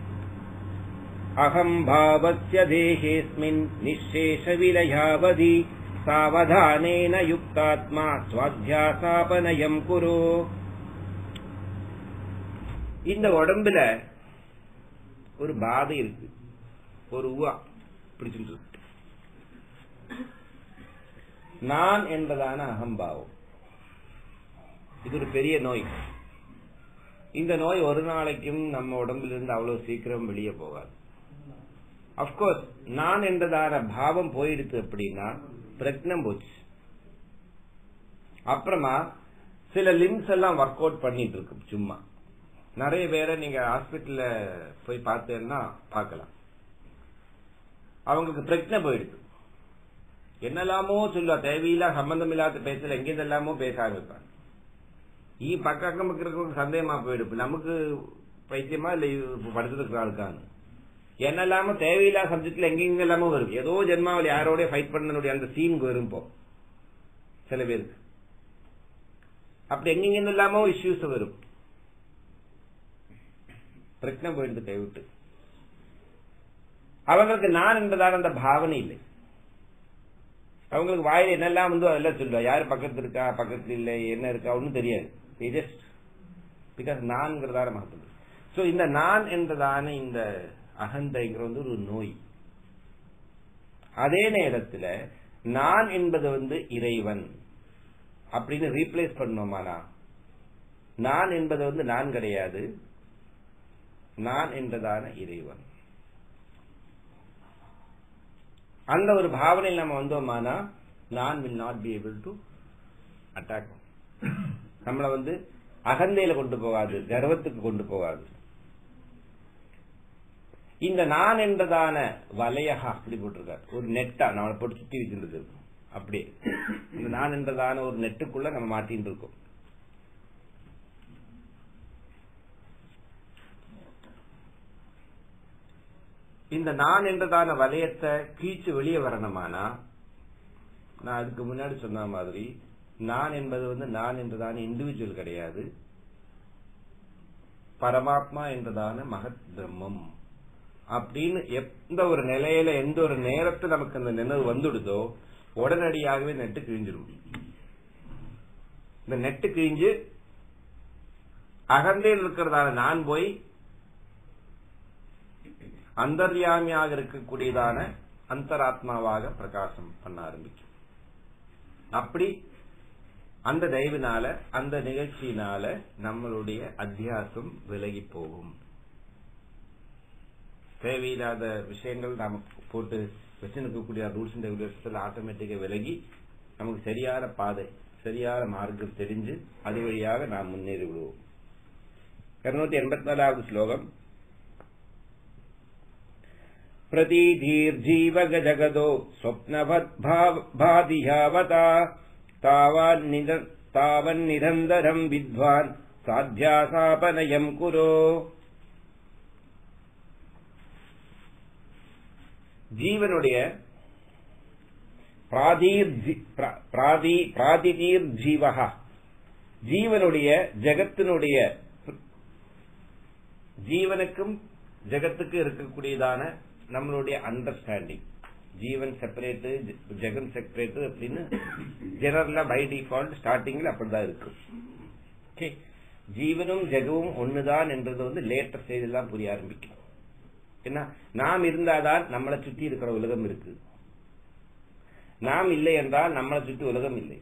அகம் பாவஸ்ய தேகேஸ்மின் நிஷேஷ விலயாவதி சாவதானேன யுக்தாத்மா சுவாத்தியாசாபனயம் குரு இந்த உடம்புல ஒரு பாதை இருக்கு ஒரு உவா பிடிச்சிட்டு இருக்கு நான் என்பதான அகம்பாவம் இது ஒரு பெரிய நோய் இந்த நோய் ஒரு நாளைக்கும் நம்ம உடம்பிலிருந்து அவ்வளவு சீக்கிரம் வெளியே போகாது அப்கோர்ஸ் நான் என்றதான பாவம் போயிடுத்து அப்படின்னா பிரக்னம் போச்சு அப்புறமா சில லிம்ஸ் எல்லாம் ஒர்க் அவுட் பண்ணிட்டு இருக்கு சும்மா நிறைய பேரை நீங்க ஹாஸ்பிட்டல்ல போய் பார்த்தேன்னா பார்க்கலாம் அவங்களுக்கு பிரச்சனை போயிடுது என்னெல்லாமோ சொல்லுவா தேவையில்லா சம்பந்தம் இல்லாத பேசல எங்கேதெல்லாமோ பேச ஆரம்பிப்பாங்க ஈ பக்கம் பக்கம் இருக்கிறவங்க சந்தேகமா போயிடுப்பு நமக்கு பைத்தியமா இல்ல படுத்துட்டு இருக்காங்க என்னெல்லாமோ தேவையில்லா சப்ஜெக்ட்ல எங்கெங்க எல்லாமோ வரும் ஏதோ ஜென்மாவில் யாரோட ஃபைட் பண்ணனுடைய அந்த சீனுக்கு வரும் இப்போ சில பேருக்கு அப்படி எங்கெங்க இல்லாமோ இஷ்யூஸ் வரும் பிரச்சனை போயிடுது கைவிட்டு அவங்களுக்கு நான் என்பதான அந்த பாவனை இல்லை அவங்களுக்கு வாயில என்னெல்லாம் வந்து அதெல்லாம் சொல்லுவா யாரு பக்கத்துல இருக்கா பக்கத்துல இல்ல என்ன இருக்கா ஒன்னும் தெரியாது ஜஸ்ட் பிகாஸ் நான்கிறதான மகத்துவம் சோ இந்த நான் என்றதான இந்த அகந்தைங்கிற வந்து ஒரு நோய் அதே நேரத்துல நான் என்பது வந்து இறைவன் அப்படின்னு ரீப்ளேஸ் பண்ணோமானா நான் என்பது வந்து நான் கிடையாது நான் என்றதான இறைவன் அந்த ஒரு பாவனையில் நம்ம வந்தோமானா நான் will not be able to attack நம்மளை வந்து அகந்தையில கொண்டு போகாது கர்வத்துக்கு கொண்டு போகாது இந்த நான் என்றதான வலையகா அப்படி போட்டிருக்காரு ஒரு நெட்டா நம்மளை போட்டு சுத்தி வச்சிருந்தது அப்படியே இந்த நான் என்றதான ஒரு நெட்டுக்குள்ள நம்ம மாட்டின்னு இருக்கோம் இந்த நான் என்றதான வலயத்தை கீழ்ச்சி வெளியே வரணுமானா நான் அதுக்கு முன்னாடி சொன்ன மாதிரி நான் என்பது வந்து நான் என்றதான இண்டிவிஜுவல் கிடையாது பரமாத்மா என்றதான மகத் பிரம்மம் அப்படின்னு எந்த ஒரு நிலையில எந்த ஒரு நேரத்தில் நமக்கு அந்த நினைவு வந்துடுதோ உடனடியாகவே நெட்டு கிழிஞ்சிடும் இந்த நெட்டு கிழிஞ்சு அகந்தையில் இருக்கிறதான நான் போய் அந்தர்யாமியாக இருக்கக்கூடியதான அந்தராத்மாவாக பிரகாசம் பண்ண ஆரம்பிக்கும் அப்படி அந்த தயவினால அந்த நிகழ்ச்சியினால நம்மளுடைய அத்தியாசம் விலகி போகும் தேவையில்லாத விஷயங்கள் நாம போட்டு வச்சு நிற்கக்கூடிய ரூல்ஸ் அண்ட் ரெகுலேஷன்ல ஆட்டோமேட்டிக்கா விலகி நமக்கு சரியான பாதை சரியான மார்க்கம் தெரிஞ்சு அது வழியாக நாம் முன்னேறி விடுவோம் இருநூத்தி எண்பத்தி நாலாவது ஸ்லோகம் प्रतीधीर्जीवग जगदो स्वप्नवद्भादियावता तावन्निरन्तरम् विद्वान् साध्यासापनयम् कुरो ஜீவனுடைய பிராதிதீர் ஜீவகா ஜீவனுடைய ஜெகத்தினுடைய ஜீவனுக்கும் ஜெகத்துக்கு இருக்கக்கூடியதான நம்மளுடைய அண்டர்ஸ்டாண்டிங் ஜீவன் செப்பரேட்டு ஜெகன் செப்பரேட்டு அப்படின்னு ஜெனரலா பை டிஃபால்ட் ஸ்டார்டிங்ல அப்படிதான் இருக்கும் ஓகே ஜீவனும் ஜெகவும் ஒண்ணுதான் என்றது வந்து லேட்டர் செய்தெல்லாம் புரிய ஆரம்பிக்கும் என்ன நாம் இருந்தால்தான் நம்மளை சுற்றி இருக்கிற உலகம் இருக்கு நாம் இல்லை என்றால் நம்மளை சுற்றி உலகம் இல்லை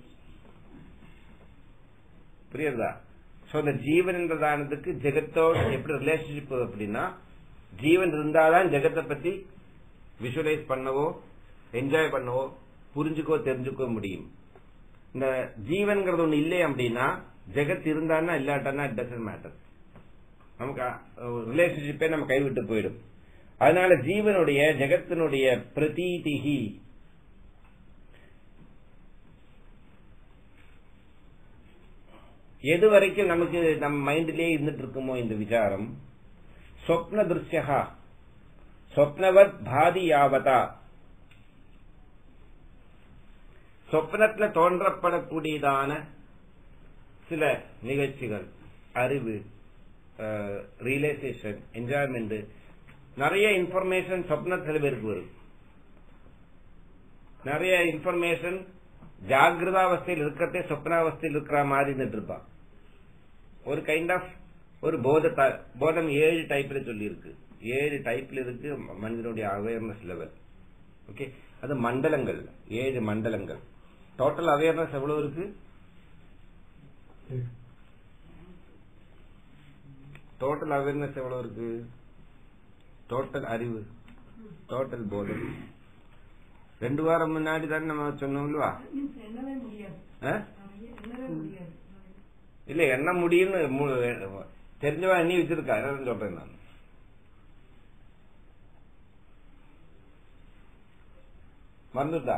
புரியுறதா சோ இந்த ஜீவன் என்றதானதுக்கு ஜெகத்தோட எப்படி ரிலேஷன்ஷிப் அப்படின்னா ஜீவன் இருந்தாதான் ஜெகத்தை பத்தி விஷுவலைஸ் பண்ணவோ என்ஜாய் பண்ணவோ புரிஞ்சுக்கோ தெரிஞ்சுக்கோ முடியும் இந்த ஜீவன்கிறது ஒண்ணு இல்லை அப்படின்னா ஜெகத் இருந்தான்னா இல்லாட்டானா இட் டசன்ட் மேட்டர் நமக்கு ரிலேஷன்ஷிப்பே நம்ம கைவிட்டு போயிடும் அதனால ஜீவனுடைய ஜெகத்தினுடைய பிரதீதிகி எது வரைக்கும் நமக்கு நம்ம மைண்ட்லயே இருந்துட்டு இருக்குமோ இந்த விசாரம் சொப்ன திருஷ்யா சொப்னவத் பாதி யாவதா சொப்னத்துல தோன்றப்படக்கூடியதான சில நிகழ்ச்சிகள் அறிவு ரியலைசேஷன் என்ஜாய்மெண்ட் நிறைய இன்ஃபர்மேஷன் சொப்ன சில பேருக்கு வரும் நிறைய இன்ஃபர்மேஷன் ஜாகிரதாவஸ்தையில் இருக்கிறதே சொப்னாவஸ்தையில் இருக்கிற மாதிரி இருந்துட்டு இருப்பான் ஒரு கைண்ட் ஆஃப் ஒரு போத போதம் ஏழு டைப்ல சொல்லி இருக்கு ஏழு டைப்ல இருக்கு மனிதனுடைய அவேர்னஸ் லெவல் ஓகே அது மண்டலங்கள் ஏழு மண்டலங்கள் டோட்டல் அவேர்னஸ் எவ்வளவு இருக்கு டோட்டல் அவேர்னஸ் எவ்வளவு இருக்கு டோட்டல் அறிவு டோட்டல் போதம் ரெண்டு வாரம் முன்னாடி தானே நம்ம சொன்னோம் இல்லவா எண்ணவே முடியாது ஆ? எண்ணவே முடியாது இல்ல என்ன முடியும்னு மு- தெரிஞ்சவா எண்ணி வச்சிருக்கா என்ன சொல்றேன் நான் மறந்துட்டா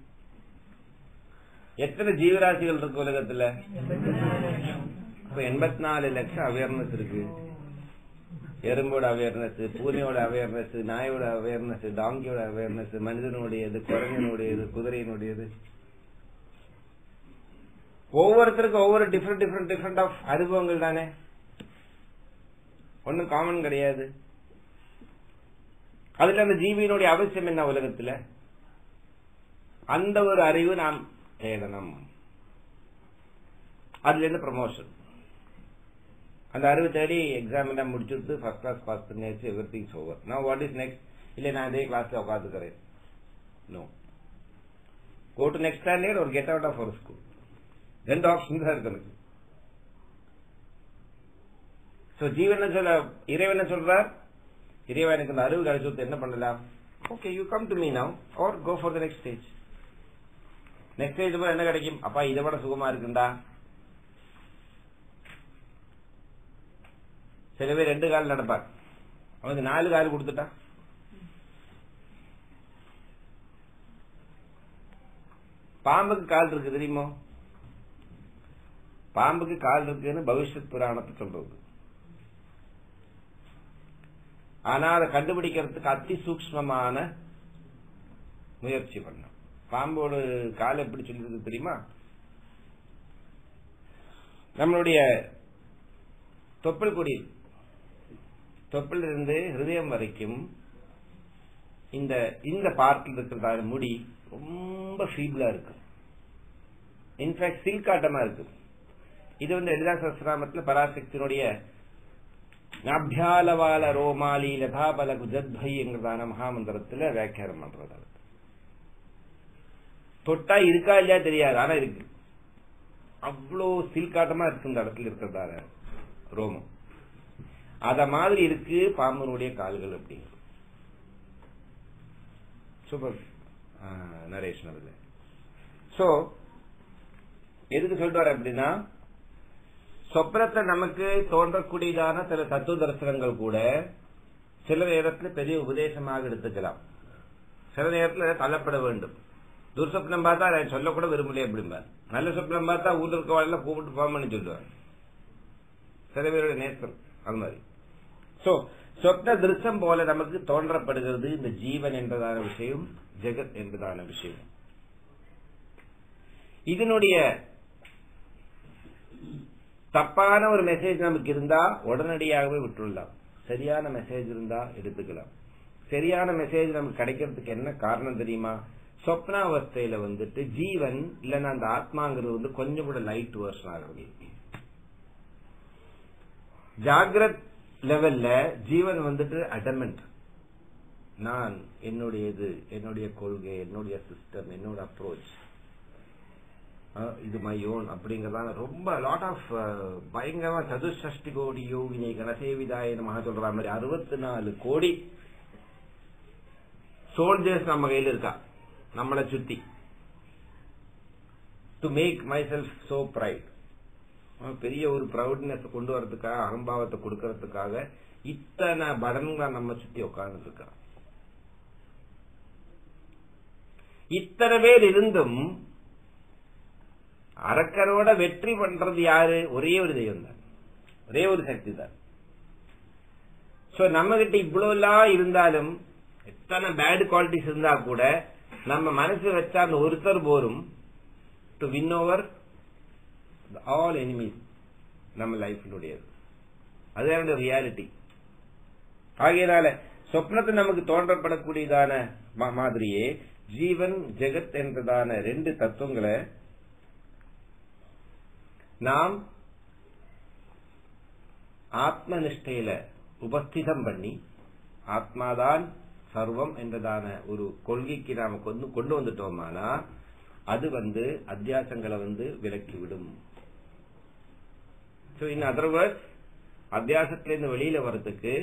எத்தனை ஜீவராசிகள் இருக்கு உலகத்துல இப்ப எண்பத்தி நாலு லட்சம் அவேர்னஸ் இருக்கு எறும்போட அவேர்னஸ் பூனையோட அவேர்னஸ் நாயோட அவேர்னஸ் டாங்கியோட அவேர்னஸ் மனிதனுடையது குரங்கனுடையது குதிரையினுடையது ஒவ்வொருத்தருக்கும் ஒவ்வொரு டிஃப்ரெண்ட் டிஃப்ரெண்ட் டிஃப்ரெண்ட் ஆஃப் அனுபவங்கள் தானே ஒன்னும் காமன் கிடையாது அதுல அந்த ஜீவியினுடைய அவசியம் என்ன உலகத்துல அந்த ஒரு அறிவு நாம் தேடணும் அதுல இருந்து ப்ரமோஷன் அந்த அறிவு தேடி எக்ஸாம் எல்லாம் முடிச்சுட்டு ஃபர்ஸ்ட் கிளாஸ் பாஸ் பண்ணியாச்சு எவ்ரி திங்ஸ் ஓவர் நான் வாட் இஸ் நெக்ஸ்ட் இல்ல நான் இதே கிளாஸ்ல உட்காந்துக்கிறேன் no go to next standard ஒரு கெட் அவுட் ஆஃப் ஒரு ஸ்கூல் ரெண்டு ஆப்ஷன் தான் இருக்கு எனக்கு சோ ஜீவன் சொல்ல இறைவன் சொல்றார் இறைவன் எனக்கு இந்த அறிவு கிடைச்சு என்ன பண்ணலாம் okay you come to me now or go for the next stage next stage போய் என்ன கிடைக்கும் அப்பா இதை விட சுகமா இருக்குண்டா சில பேர் ரெண்டு கால் நடப்பார் அவனுக்கு நாலு கால் கொடுத்துட்டா பாம்புக்கு கால் இருக்கு தெரியுமோ பாம்புக்கு கால் இருக்குன்னு பவிஷ்யத் புராணத்தை சொல்றது ஆனா அதை கண்டுபிடிக்கிறதுக்கு அதி சூக்ஷ்மமான முயற்சி பண்ணும் பாம்போட கால் எப்படி சொல்லிருக்கு தெரியுமா நம்மளுடைய தொப்புள் கொடி தொப்புள் இருந்து ஹிருதயம் வரைக்கும் இந்த இந்த பார்ட்டில் இருக்கிறதான முடி ரொம்ப ஃபீபிளா இருக்கு இன்ஃபேக்ட் சில்காட்டமா இருக்கு இது வந்து எளிதா சஸ்திராமத்துல பராசக்தியினுடைய நாபியாலவால ரோமாலி லதாபல குஜத்பை என்கிறதான மகாமந்திரத்துல வியாக்கியானம் பண்றது அது. தொட்டா இருக்கா இல்லையா தெரியாது ஆனா இருக்கு அவ்வளோ சில்காட்டமா இருக்கு இந்த இடத்துல இருக்கிறதான ரோமம் அத மாதிரி இருக்கு பாம்பனுடைய கால்கள் அப்படிங்கிறது சூப்பர் நரேஷன் அதுல சோ எதுக்கு சொல்றாரு அப்படின்னா சொப்னத்தை நமக்கு தோன்றக்கூடியதான சில தத்துவ தரிசனங்கள் கூட சில நேரத்துல பெரிய உபதேசமாக எடுத்துக்கலாம் சில நேரத்துல தள்ளப்பட வேண்டும் துர்சப்னம் பார்த்தா அதை சொல்லக்கூட விரும்பலையே அப்படிம்பார் நல்ல சொப்னம் பார்த்தா ஊர்ல இருக்க கூப்பிட்டு ஃபார்ம் பண்ணி சொல்லுவார் சில பேருடைய நேசம் அது மாதிரி சோ சொப்ன திருஷ்டம் போல நமக்கு தோன்றப்படுகிறது இந்த ஜீவன் என்பதான விஷயம் ஜெகத் என்பதான விஷயம் இதனுடைய தப்பான ஒரு மெசேஜ் நமக்கு இருந்தா உடனடியாகவே விட்டுடலாம் சரியான மெசேஜ் இருந்தா எடுத்துக்கலாம் சரியான மெசேஜ் நமக்கு கிடைக்கிறதுக்கு என்ன காரணம் தெரியுமா சொப்னாவஸ்தையில வந்துட்டு ஜீவன் இல்லைன்னா அந்த ஆத்மாங்கிறது வந்து கொஞ்சம் கூட லைட் வேர்ஷன் ஆகிறது ஜாகிரத் லெவல்ல ஜீவன் வந்துட்டு அடமெண்ட் நான் என்னுடைய இது என்னுடைய கொள்கை என்னுடைய சிஸ்டம் என்னோட அப்ரோச் இது மை ஓன் அப்படிங்கறதான ரொம்ப லாட் ஆஃப் பயங்கரமா சதுஷ்டி கோடி யோகினி கணசேவிதாய மகா சொல்ற மாதிரி அறுபத்தி நாலு கோடி சோல்ஜர்ஸ் நம்ம கையில இருக்கா நம்மளை சுத்தி to make myself so pride பெரிய ஒரு ப்ரௌட்னஸ் கொண்டு வரதுக்காக அகம்பாவத்தை கொடுக்கறதுக்காக இத்தனை படன்கள் நம்ம சுத்தி உட்கார்ந்து இருக்கா இத்தனை பேர் இருந்தும் அரக்கரோட வெற்றி பண்றது யாரு ஒரே ஒரு தெய்வம் தான் ஒரே ஒரு சக்தி தான் சோ நம்ம கிட்ட இவ்வளவு எல்லாம் இருந்தாலும் எத்தனை பேட் குவாலிட்டிஸ் இருந்தா கூட நம்ம மனசு வச்சா அந்த ஒருத்தர் போரும் to win over all enemies நம்ம லைஃபினுடையது அதுதான் ரியாலிட்டி ஆகையினால சொப்னத்தை நமக்கு தோன்றப்படக்கூடியதான மாதிரியே ஜீவன் ஜெகத் என்றதான ரெண்டு தத்துவங்களை நாம் ஆத்ம நிஷ்டையில உபஸ்திதம் பண்ணி ஆத்மாதான் சர்வம் என்றதான ஒரு கொள்கைக்கு நாம கொண்டு கொண்டு வந்துட்டோமானா அது வந்து அத்தியாசங்களை வந்து விலக்கிவிடும் ஸோ இன் அதர் வேர்ட்ஸ் அத்தியாசத்திலிருந்து வெளியில வர்றதுக்கு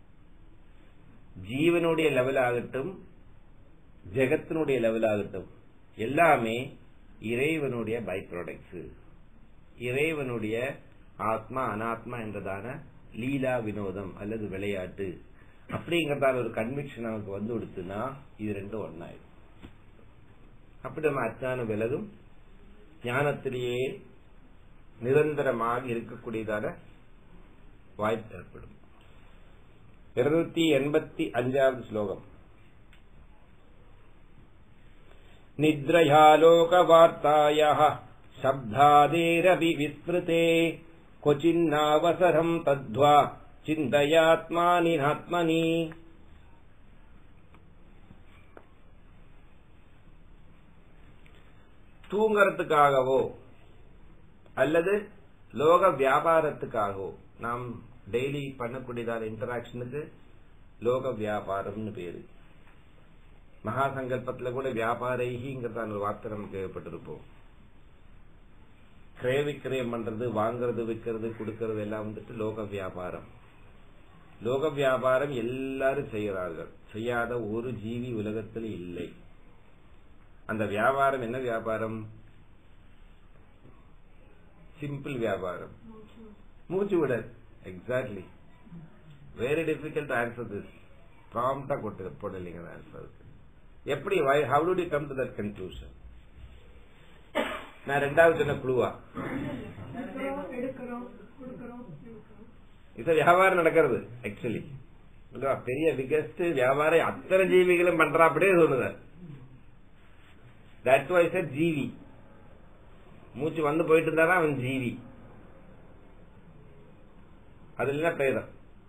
ஜீவனுடைய லெவல் ஆகட்டும் ஜெகத்தினுடைய லெவல் ஆகட்டும் எல்லாமே இறைவனுடைய பை ப்ராடக்ட்ஸ் இறைவனுடைய ஆத்மா அனாத்மா என்றதான லீலா வினோதம் அல்லது விளையாட்டு அப்படிங்கறதால ஒரு கன்விக்ஷன் நமக்கு வந்து கொடுத்துனா இது ரெண்டும் ஒன்னாயிடும் அப்படி நம்ம அஜானம் விலகும் ஞானத்திலேயே நிரந்தரமாக இருக்கக்கூடியதான வாய்ப்பு ஏற்படும் இருநூத்தி எண்பத்தி அஞ்சாவது ஸ்லோகம் निद्रयालोकवार्तायाः शब्दादेरपि विस्मृते क्वचिन्नावसरम् तद्ध्वा चिन्तयात्मानिनात्मनि தூங்கறதுக்காகவோ அல்லது லோக வியாபாரத்துக்காகவோ நாம் டெய்லி பண்ணக்கூடியதான இன்டராக்ஷனுக்கு லோக வியாபாரம்னு பேரு மகா சங்கல்பத்துல கூட வியாபாரிங்கிறதான ஒரு வார்த்தை நமக்கு கேள்விப்பட்டிருப்போம் கிரய விக்கிரயம் பண்றது வாங்குறது விற்கிறது கொடுக்கறது எல்லாம் வந்துட்டு லோக வியாபாரம் லோக வியாபாரம் எல்லாரும் செய்கிறார்கள் செய்யாத ஒரு ஜீவி உலகத்தில் இல்லை அந்த வியாபாரம் என்ன வியாபாரம் சிம்பிள் வியாபாரம் மூச்சு விட exactly very difficult answer this ப்ராம்டா கொட்டு போடலைங்க ஆன்சருக்கு எப்படி how do you come to that conclusion நான் ரெண்டாவது சொன்ன குழுவா எடுக்கிறோம் எடுக்கிறோம் கொடுக்கிறோம் எடுக்கிறோம் இது வியாபாரம் நடக்கிறது ஆக்சுவலி பெரிய பிகஸ்ட் வியாபாரம் அத்தனை ஜீவிகளும் பண்றா அப்படியே சொல்லுது தட் வைஸ் ஜீவி மூச்சு வந்து போயிட்டு இருந்தாரா அவன் ஜீவி அது இல்லைன்னா பிரேதம்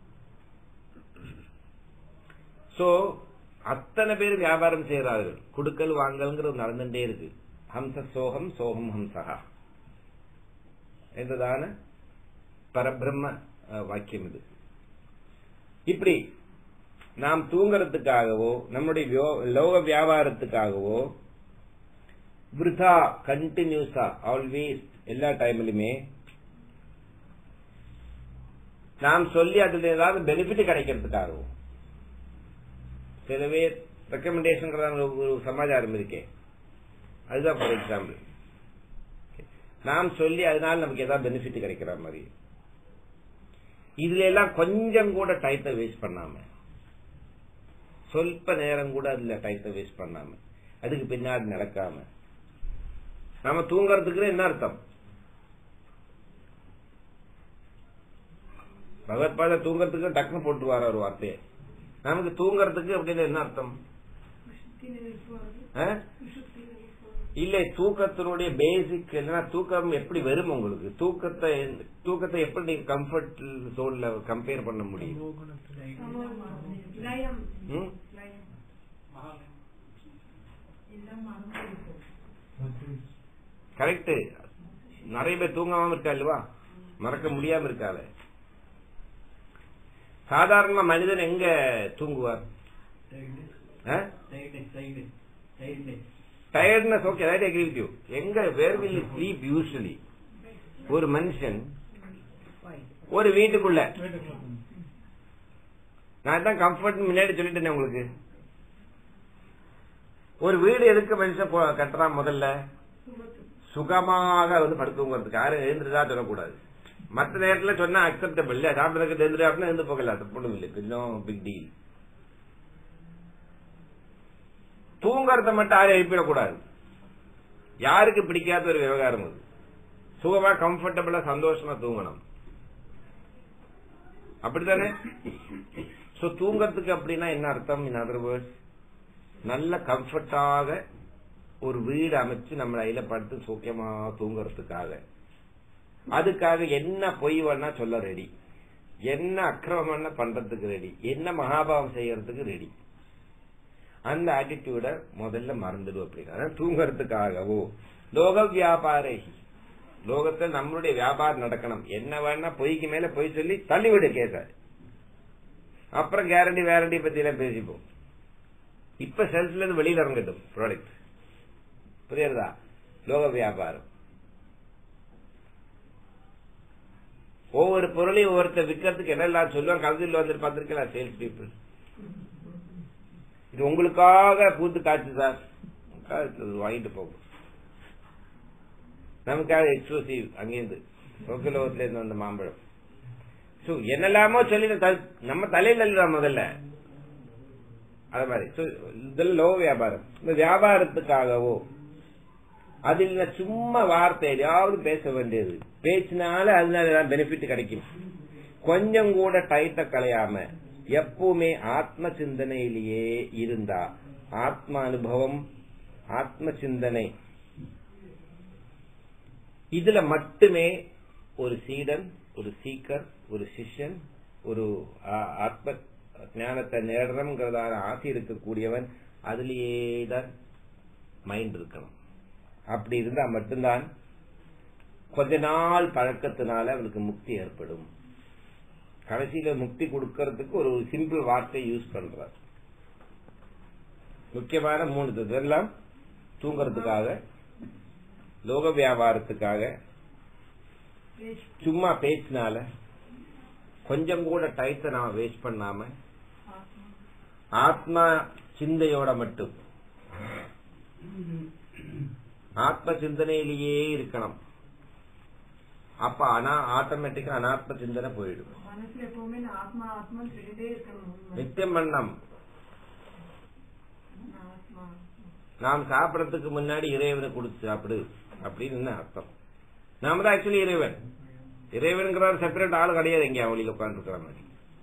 சோ அத்தனை பேர் வியாபாரம் செய்யறார்கள் குடுக்கல் வாங்கல்ங்கிறது நடந்துட்டே இருக்கு ஹம்ச சோகம் சோகம் ஹம்சகா என்றதான பரபிரம்ம அஹ், வாக்கியம் இது இப்படி நாம் தூங்கறதுக்காகவோ நம்முடைய வியோ- லோக வியாபாரத்துக்காகவோ விருதா கண்டினியூஸா ஆல்வேஸ் எல்லா டைம்லயுமே நாம் சொல்லி அதுல ஏதாவது பெனிஃபிட் கிடைக்கிறதுக்காகவும் சில பேர் ரெக்கமெண்டேஷன் ஒரு சமாச்சாரம் இருக்கே அதுதான் ஃபார் எக்ஸாம்பிள் நாம் சொல்லி அதனால நமக்கு ஏதாவது பெனிஃபிட் கிடைக்கிற மாதிரி இதுல எல்லாம் கொஞ்சம் கூட டைத்தை வேஸ்ட் பண்ணாம சொல்ப நேரம் கூட அதுல டைத்தை வேஸ்ட் பண்ணாம அதுக்கு பின்னாடி நடக்காம நாம தூங்கறதுக்கு என்ன அர்த்தம் பகவத்பாத தூங்கறதுக்கு டக்குன்னு போட்டுருவாரு ஒரு வார்த்தையை நமக்கு தூங்கறதுக்கு அப்படின்னு என்ன அர்த்தம் சுத்தி நினைப்பாரு ஆ? சுத்தி நினைப்பாரு இல்ல தூக்கத்தினுடைய பேசிக் இல்லைன்னா தூக்கம் எப்படி வரும் உங்களுக்கு தூக்கத்தை தூக்கத்தை எப்படி நீங்க கம்ஃபர்ட் ஜோன்ல கம்பேர் பண்ண முடியும் லயம் ம்? லயம் கரெக்ட் நிறைய பேர் தூங்காம இருக்கா இல்லவா மறக்க முடியாம இருக்கால சாதாரண மனிதன் எங்க தூங்குவார் tiredness okay right agree with you எங்க வேர் வில் ஸ்லீப் யூஸ்வலி ஒரு மனுஷன் ஒரு வீட்டுக்குள்ள நான் தான் கம்ஃபர்ட் முன்னாடி சொல்லிட்டேனே உங்களுக்கு ஒரு வீடு எதுக்கு மனுஷன் போ- கட்டுறான் முதல்ல சுகமாக வந்து படுத்துங்கிறதுக்கு யாரும் எழுந்துருதா சொல்லக்கூடாது மற்ற நேரத்துல சொன்னா அக்செப்டபிள் இல்ல சாப்பிடறதுக்கு எழுந்துரு அப்படின்னா எழுந்து போகல அது பொண்ணு இல்லை கொஞ்சம் பிக் டீல் தூங்கறத மட்டும் யாரும் எழுப்பிடக்கூடாது யாருக்கு பிடிக்காத ஒரு விவகாரம் அது சுகமா கம்ஃபர்டபுளா சந்தோஷமா தூங்கணும் அப்படித்தானே சோ தூங்கறதுக்கு அப்படின்னா என்ன அர்த்தம் இன் அதர் வேர்ட்ஸ் நல்ல கம்ஃபர்ட்டாக ஒரு வீடு அமைச்சு நம்ம கையில படுத்து சௌக்கியமா தூங்குறதுக்காக அதுக்காக என்ன பொய் வேணா சொல்ல ரெடி என்ன அக்கிரமம் வேணா பண்றதுக்கு ரெடி என்ன மகாபாவம் செய்யறதுக்கு ரெடி அந்த ஆட்டிடியூட முதல்ல மறந்துடும் அப்படின்னா தூங்கறதுக்காகவோ லோக வியாபாரே லோகத்தில் நம்மளுடைய வியாபாரம் நடக்கணும் என்ன வேணா பொய்க்கு மேல பொய் சொல்லி தள்ளிவிடு கேச அப்புறம் கேரண்டி வேரண்டி பத்தி எல்லாம் பேசிப்போம் இப்ப செல்ஸ்ல இருந்து வெளியில இறங்கட்டும் ப்ராடக்ட் புரியுறதா லோக வியாபாரம் ஒவ்வொரு பொருளையும் ஒவ்வொருத்தர் விற்கிறதுக்கு என்னெல்லாம் சொல்லுவாங்க கவிதையில் வந்து பார்த்திருக்கலாம் சேல்ஸ் பீப்புள் இது உங்களுக்காக பூத்து காய்ச்சி சார் உங்களுக்காக வாங்கிட்டு போகும் நமக்காக எக்ஸ்க்ளூசிவ் அங்கேருந்து சொக்கலோகத்துல இருந்து வந்த மாம்பழம் சோ என்னெல்லாமோ சொல்லி த- நம்ம தலையில இல்ல முதல்ல அது மாதிரி So, இதெல்லாம் லோ வியாபாரம் இந்த வியாபாரத்துக்காகவோ அதில் சும்மா வார்த்தை எதையாவது பேச வேண்டியது பேசினால அதனால பெனிஃபிட் கிடைக்கும் கொஞ்சம் கூட டைட்ட கலையாம எப்பவுமே ஆத்ம சிந்தனையிலேயே இருந்தா ஆத்ம அனுபவம் ஆத்ம சிந்தனை இதுல மட்டுமே ஒரு சீடன் ஒரு சீக்கர் ஒரு சிஷ்யன் ஒரு ஆ- ஆத்ம ஞானத்தை நேடணுங்கிறதான ஆசை இருக்கக்கூடியவன் அதுலேயே தான் மைண்ட் இருக்கணும் அப்படி இருந்தா மட்டும்தான் கொஞ்ச நாள் பழக்கத்தினால அவனுக்கு முக்தி ஏற்படும் கடைசியில முக்தி கொடுக்கறதுக்கு ஒரு சிம்பிள் வார்த்தை யூஸ் பண்றார் முக்கியமான மூணு இதெல்லாம் தூங்கறதுக்காக லோக வியாபாரத்துக்காக சும்மா பேசினால கொஞ்சம் கூட டைத்தை நாம வேஸ்ட் பண்ணாம ஆத்மா சிந்தையோட மட்டும் ஆத்ம சிந்தனையிலேயே இருக்கணும் அப்ப ஆனா ஆட்டோமேட்டிக்கா அனாத்ம சிந்தனை போயிடும் மனசுல எப்பவுமே நான் ஆத்மா ஆத்மா சொல்லிட்டே இருக்கணும் நித்தியம் பண்ணம் ஆத்மா நாம் சாப்பிடறதுக்கு முன்னாடி இறைவனை கொடுத்து சாப்பிடு அப்படின்னு என்ன அர்த்தம் நாம தான் ஆக்சுவலி இறைவன் இறைவன்கிற செப்பரேட் ஆள் கிடையாது எங்க அவளியில் உட்கார்ந்து மாதிரி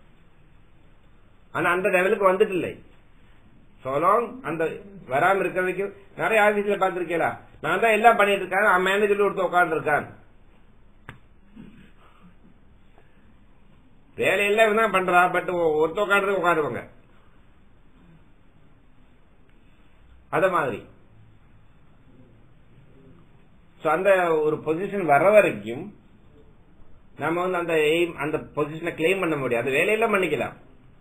ஆனா அந்த லெவலுக்கு வந்துட்டு இல்லை சோலாங் அந்த வராம இருக்க வரைக்கும் நிறைய ஆபீஸ்ல பாத்திருக்கீங்களா நான் தான் எல்லாம் பண்ணிட்டு இருக்கேன் மேனேஜர் ஒருத்தர் உட்கார்ந்து இருக்கான் வேலையெல்லாம் இவன் தான் பண்றா பட் ஒருத்தர் உட்காந்து உட்காருவாங்க அத மாதிரி So, அந்த ஒரு பொசிஷன் வர வரைக்கும் நாம வந்து அந்த aim அந்த பொசிஷனை கிளைம் பண்ண முடியும் அந்த வேலையெல்லாம் பண்ணிக்கலாம்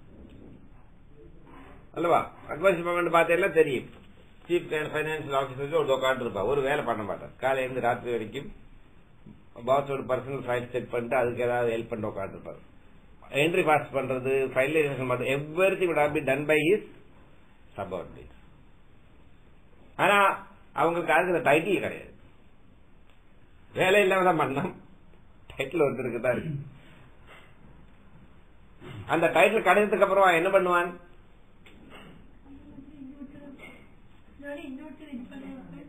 அல்லவா அட்வான்ஸ் டிபார்ட்மெண்ட் பார்த்தேன்னா தெரியும் சீஃப் பைனான்சியல் ஆஃபீஸர் ஒரு உட்காந்து இருப்பா ஒரு வேலை பண்ண மாட்டார் காலையில இருந்து ராத்திரி வரைக்கும் பாஸோட பர்சனல் ஃபைல் செக் பண்ணிட்டு அதுக்கு ஏதாவது ஹெல்ப் பண்ணிட்டு உட்காந்துருப்பாரு என்ட்ரி பாஸ் பண்றது ஃபைனலைசேஷன் பண்றது every thing would have been done by his subordinates ஆனா அவங்களுக்கு அதுக்கு டைட்டில் கிடையாது வேலை இல்லாம தான் பண்ணான் டைட்டில் ஒருத்தருக்கு தான் இருக்கு அந்த டைட்டில் கிடைச்சதுக்கு அப்புறம் அவன் என்ன பண்ணுவான் முன்னாடி இன்னொருத்தர் இது பண்ணுவாங்க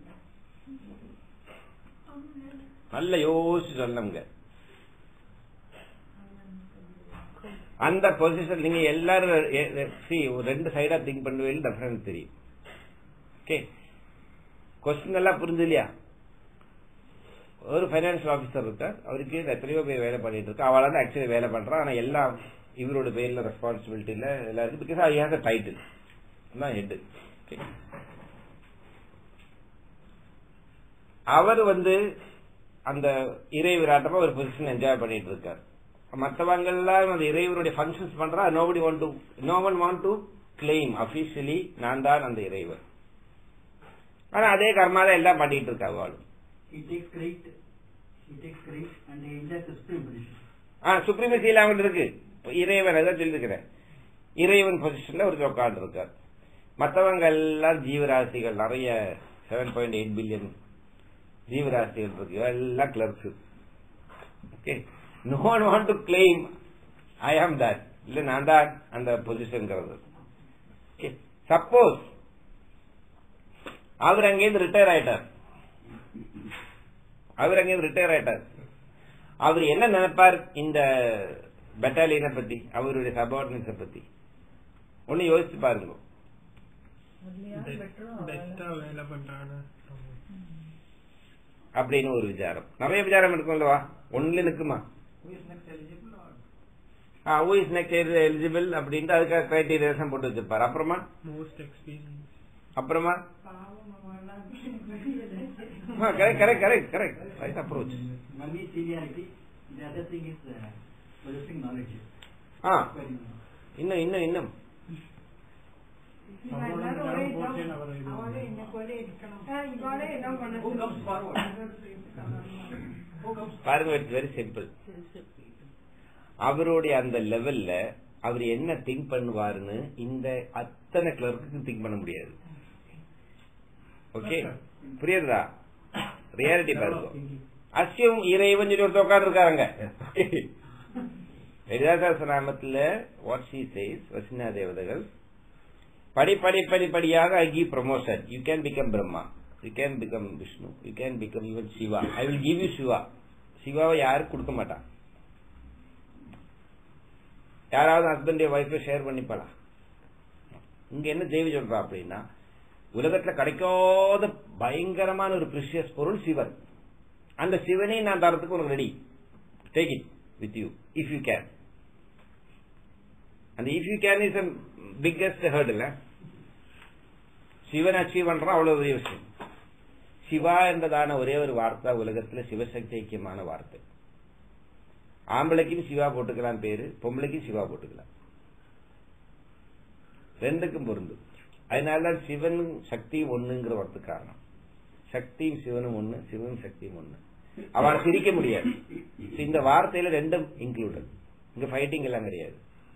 அவங்க நல்ல யோசிச்சு சொல்லணுங்க அந்த பொசிஷன் நீங்க எல்லாரும் எ- எ- see, ஒரு ரெண்டு சைடா திங்க் பண்ணுவேன் டிஃபரன்ஸ் தெரியும் ஓகே கொஸ்டின் எல்லாம் புரிஞ்சு இல்லையா ஒரு ஃபைனான்சியல் ஆபீசர் இருக்கார் அவருக்கு எத்தனையோ பேர் வேலை பண்ணிட்டு இருக்கு அவளால தான் ஆக்சுவலி வேலை பண்றான் ஆனா எல்லாம் இவரோட பேர்ல ரெஸ்பான்சிபிலிட்டி இல்ல எல்லாம் இருக்கு because I has a title தான் ஹெட் அவர் வந்து அந்த இறை விராட்டமா ஒரு பொசிஷன் என்ஜாய் பண்ணிட்டு இருக்கார் மற்றவங்க எல்லாம் அந்த இறைவருடைய ஃபங்க்ஷன்ஸ் பண்றா nobody want to no one want to claim officially நான் தான் அந்த இறைவர் ஆனா அதே கர்மால எல்லாம் பண்ணிட்டு இருக்கா அவளும் He takes credit, he takes credit and he enjoys the supreme position. ஆ சுப்ரீமசியில் அவன் இருக்கு இப்ப இறைவன் அதான் சொல்லியிருக்கிறேன் இறைவன் பொசிஷன்ல ஒரு உட்கார்ந்து இருக்கார் மற்றவங்க எல்லாம் ஜீவராசிகள் நிறைய செவன் பாயிண்ட் எயிட் பில்லியன் ஜீவராசிகள் இருக்கு எல்லாம் clerks okay no one want to claim I am that இல்ல நான் தான் அந்த பொசிஷன்ங்கிறது ஓகே சப்போஸ் அவர் அங்கேருந்து ரிட்டையர் ஆயிட்டார் அவர் அங்கேருந்து ரிட்டையர் ஆயிட்டார் அவர் என்ன நினைப்பார் இந்த பெட்டாலியனை பத்தி அவருடைய சபார்டினேட்ஸை பத்தி ஒண்ணு யோசிச்சு பாருங்க பெஸ்டா வேலை பண்றாங்க அப்படின்னு ஒரு விசாரம் நிறைய விசாரம் இருக்கும்லவா ஒண்ணுல நிக்குமா Who is next eligible or? Who is next eligible அப்படின்ட்டு அதுக்காக கிரைட்டீரியாஸ் போட்டு வச்சிருப்பாரு அப்புறமா மோஸ்ட் எக்ஸ்பீரியன்ஸ் அப்புறமா பாவம் அவெல்லாம் தெரியல. Correct correct correct correct right approach One is seniority, the other thing is uh, possessing knowledge. Ah Very good. இன்னும் இன்னும் இன்னும் இவன் எல்லாரும் ஒரே இதான். அவளும் என்னை போல இருக்கணும். ஆ, இவாளே எல்லாம் பண்ண Who comes forward? Who comes பாருங்க இட்ஸ் வெரி சிம்பிள் அவருடைய அந்த லெவல்ல அவர் என்ன திங்க் பண்ணுவாருன்னு இந்த அத்தனை கிளர்க்கு திங்க் பண்ண முடியாது ஓகே புரியுதா ரியாலிட்டி பாருங்க அசியம் இறைவன் சொல்லி ஒருத்தர் உட்கார்ந்து இருக்காங்க நாமத்துல வாட் ஷீ சேஸ் வசினா தேவதைகள் படி படி படி படியாக I give promotion you can become Brahma you can become Vishnu you can become even Shiva I will give you Shiva சிவாவை யாரும் கொடுக்க மாட்டான் யாராவது ஹஸ்பண்ட் ஒய்ஃபை ஷேர் பண்ணிப்பாளா இங்க என்ன தேவி சொல்றா அப்படின்னா உலகத்துல கிடைக்காத பயங்கரமான ஒரு பிரிஷியஸ் பொருள் சிவன் அந்த சிவனை நான் தரத்துக்கு உனக்கு ready take it with you if you can அந்த if you can is biggest hurt இல்ல சிவன் அச்சீவ் பண்றான் அவ்வளவு பெரிய விஷயம் சிவா என்பதான ஒரே ஒரு வார்த்தை உலகத்துல சிவசக்தி ஐக்கியமான வார்த்தை ஆம்பளைக்கும் சிவா போட்டுக்கலாம் பேரு பொம்பளைக்கும் சிவா போட்டுக்கலாம் ரெண்டுக்கும் பொருந்தும் அதனாலதான் சிவன் சக்தியும் ஒண்ணுங்கிற வரது காரணம் சக்தியும் சிவனும் ஒண்ணு சிவனும் சக்தியும் ஒண்ணு அவனை பிரிக்க முடியாது இந்த வார்த்தையில ரெண்டும் இன்க்ளூடட் இங்க ஃபைட்டிங் எல்லாம் கிடையாது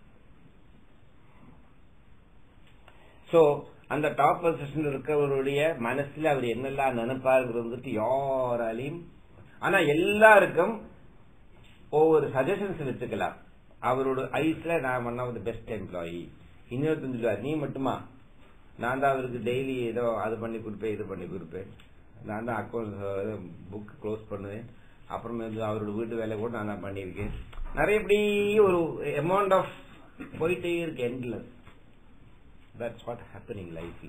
சோ அந்த டாப் பொசிஷன் இருக்கிறவருடைய மனசுல அவர் என்னெல்லாம் நினைப்பாருங்கிறது வந்துட்டு யாராலையும் ஆனா எல்லாருக்கும் ஒவ்வொரு சஜஷன்ஸ் வச்சுக்கலாம் அவரோட ஐஸ்ல நான் one of the best employee இன்னொருத்தன் சொல்லுவார் நீ மட்டுமா நான் தான் அவருக்கு டெய்லி ஏதோ அது பண்ணி கொடுப்பேன் இது பண்ணி கொடுப்பேன் நான் தான் அக்கௌண்ட் புக் க்ளோஸ் பண்ணுவேன் அப்புறமே வந்து அவரோட வீட்டு வேலை கூட நான் தான் பண்ணியிருக்கேன் நிறைய இப்படி ஒரு அமௌண்ட் ஆஃப் போயிட்டே இருக்கு எண்ட்லெஸ் தட்ஸ் வாட் ஹேப்பனிங் லைஃப்ல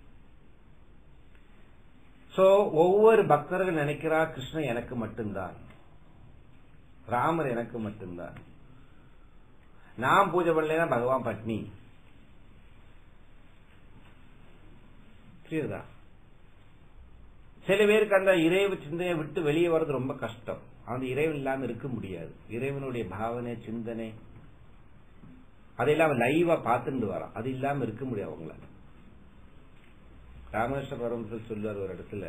சோ ஒவ்வொரு பக்தர்கள் நினைக்கிறா கிருஷ்ணன் எனக்கு மட்டும்தான் ராமர் எனக்கு மட்டும்தான் நான் பூஜை பண்ணலைன்னா பகவான் பட்னி புரியுதா சில பேருக்கு அந்த இறைவு சிந்தனையை விட்டு வெளியே வர்றது ரொம்ப கஷ்டம் அந்த இறைவன் இல்லாம இருக்க முடியாது இறைவனுடைய பாவனை சிந்தனை அதெல்லாம் லைவா பார்த்துட்டு வரான் அது இல்லாம இருக்க முடியாது அவங்களால ராமகிருஷ்ண பரமசர் சொல்லுவார் ஒரு இடத்துல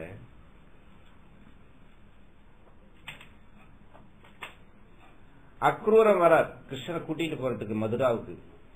அக்ரூரம் வரார் கிருஷ்ணனை கூட்டிட்டு போறதுக்கு மதுராவுக்கு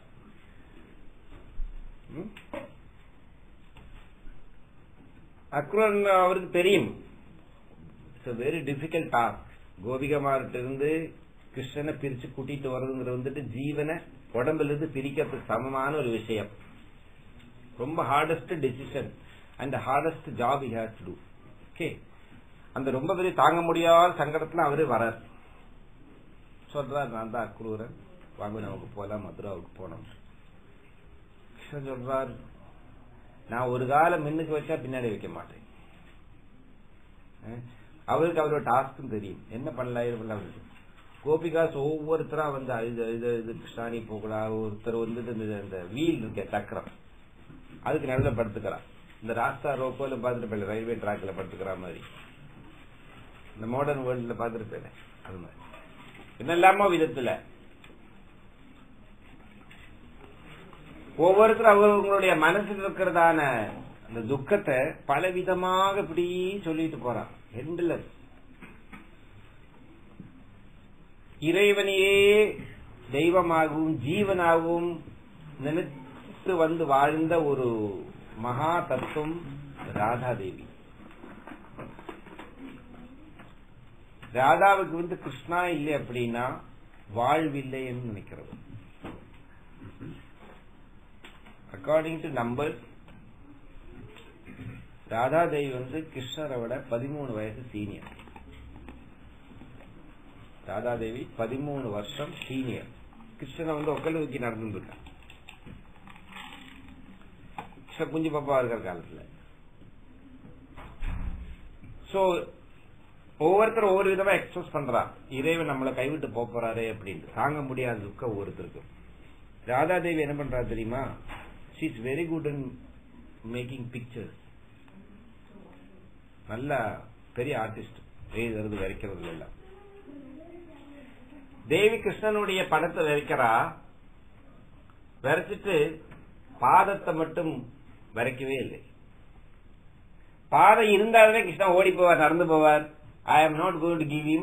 ம்? அக்ரூரன் அவருக்கு தெரியும் இட்ஸ் வெரி டிஃபிகல்ட் டாஸ்க் கோபிகமார்ட்ட இருந்து கிருஷ்ணனை பிரிச்சு கூட்டிட்டு வர்றதுங்கிறது வந்துட்டு ஜீவனை உடம்புல இருந்து பிரிக்கிறதுக்கு சமமான ஒரு விஷயம் ரொம்ப hardest decision and hardest job he has to do okay அந்த ரொம்ப பெரிய தாங்க முடியாத சங்கடத்துல அவரு வரார் சொல்றார் நான் தான் அக்ரூரன் வாங்க நமக்கு போலாம் மதுராவுக்கு போனோம் கிருஷ்ணன் சொல்றார் நான் ஒரு காலம் முன்னுக்கு வச்சா பின்னாடி வைக்க மாட்டேன் அஹ், அவருக்கு அவரோட டாஸ்க்கும் தெரியும் என்ன பண்ணலாம் இது பண்ணலாம் அப்படின்னு. கோபிகாஸ் ஒவ்வொருத்தரா வந்து இது இது இது கிருஷ்ணாணி போகலா ஒருத்தர் வந்து இந்த இந்த வீல் இருக்க சக்கரம் அதுக்கு நடுவில் படுத்துக்கிறான் இந்த ராஸ்தா ரோக்கோல பார்த்துட்டு போயில ரயில்வே ட்ராக்ல படுத்துக்கிற மாதிரி இந்த மாடர்ன் வேர்ல்ட்ல பார்த்துட்டு போயில அது மாதிரி என்னெல்லாமோ விதத்துல ஒவ்வொருத்தரும் அவங்களுடைய மனசுல இருக்கிறதான அந்த துக்கத்தை பலவிதமாக இப்படி சொல்லிட்டு போறான் எண்ட்லெஸ் இறைவனையே தெய்வமாகவும் ஜீவனாகவும் நினைத்து வந்து வாழ்ந்த ஒரு மகா தத்துவம் ராதாதேவி ராதாவுக்கு வந்து கிருஷ்ணா இல்லை அப்படின்னா வாழ்வில்லைன்னு நினைக்கிறது அக்கார்டிங் டு நம்பர் ராதாதேவி வந்து கிருஷ்ணரை விட பதிமூணு வயசு சீனியர் ராதாதேவி பதிமூணு வருஷம் சீனியர் கிருஷ்ணனை வந்து ஒக்கல் ஊக்கி நடந்துட்டு இருக்கான் கிருஷ்ண குஞ்சு பாப்பா இருக்கிற காலத்துல சோ ஒவ்வொருத்தரும் ஒவ்வொரு விதமா எக்ஸ்பிரஸ் பண்றா இறைவன் நம்மளை கைவிட்டு போப் போறாரே அப்படின்னு தாங்க முடியாத துக்கம் ஒவ்வொருத்தருக்கும் ராதாதேவி என்ன பண்றா தெரியுமா she is very good in making pictures நல்ல பெரிய ஆர்டிஸ்ட் எழுதுறது வரைக்கிறது எல்லாம் தேவி கிருஷ்ணனுடைய படத்தை வரைக்கிறா வரைச்சிட்டு பாதத்தை மட்டும் வரைக்கவே இல்லை பாதம் இருந்தாலே கிருஷ்ணன் ஓடி போவார் நடந்து போவார் I am not going to give you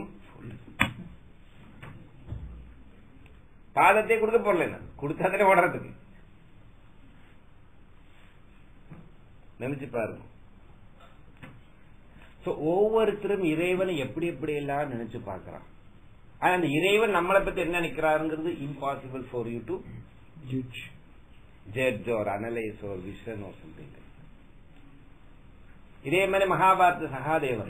பாதத்தை கொடுக்க போடல நான் கொடுத்தாதானே ஓடுறதுக்கு நினைச்சு பாருங்க சோ ஒவ்வொருத்தரும் இறைவனை எப்படி எப்படி எல்லாம் நினைச்சு பார்க்கறான் ஆனா அந்த இறைவன் நம்மளை பத்தி என்ன நினைக்கிறாருங்கிறது impossible for you to Huge. Judge or analyse or vision or something இதே மாதிரி மகாபாரத சகாதேவன்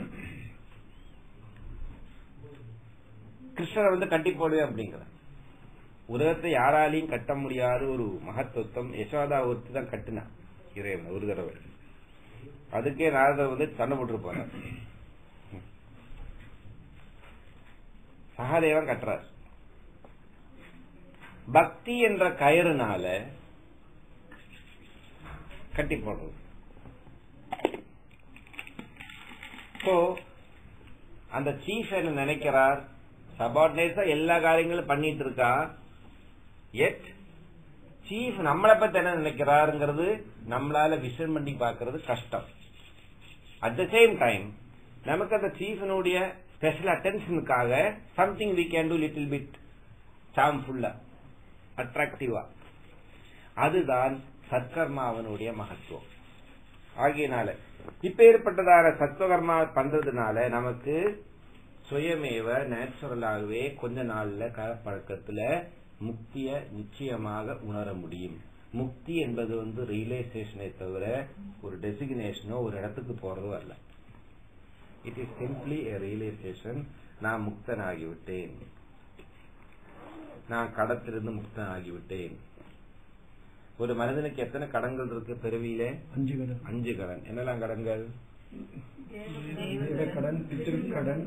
கிருஷ்ணரை வந்து கட்டி போடுவே அப்படிங்கிற உலகத்தை யாராலையும் கட்ட முடியாத ஒரு மகத்துவம் யசோதா ஒருத்தி தான் கட்டினா இறைவன் ஒரு தடவை அதுக்கே நாரதர் வந்து சண்டை போட்டு போனார் சகாதேவன் கட்டுறார் பக்தி என்ற கயிறுனால கட்டி போடுறது சோ அந்த சீஃப் என்ன நினைக்கிறார் சபார்டினேட்ஸா எல்லா காரியங்களும் பண்ணிட்டு இருக்கா எட் சீஃப் நம்மளை பத்தி என்ன நினைக்கிறாருங்கிறது நம்மளால விஷன் பண்ணி பார்க்கிறது கஷ்டம் அட் த சேம் டைம் நமக்கு அந்த சீஃபினுடைய ஸ்பெஷல் அட்டென்ஷனுக்காக something we can do little bit சாம்ஃபுல்லா அட்ராக்டிவா அதுதான் சத்கர்மாவனுடைய மகத்துவம் ஆகியனால இப்ப ஏற்பட்டதான சத்வகர்மா பண்றதுனால நமக்கு சுயமேவ நேச்சுரலாகவே கொஞ்ச நாள்ல கலப்பழக்கத்துல முக்திய நிச்சயமாக உணர முடியும் முக்தி என்பது வந்து ரியலைசேஷனை தவிர ஒரு டெசிக்னேஷனோ ஒரு இடத்துக்கு போறதோ அல்ல it is simply a realisation நான் முக்தன் ஆகிவிட்டேன் நான் கடத்திலிருந்து முக்தன் ஆகிவிட்டேன் ஒரு மனிதனுக்கு எத்தனை கடன்கள் இருக்கு பிறவியிலே அஞ்சு கடன் அஞ்சு கடன் என்னெல்லாம் கடன்கள் தேவ கடன் பித்திரு கடன்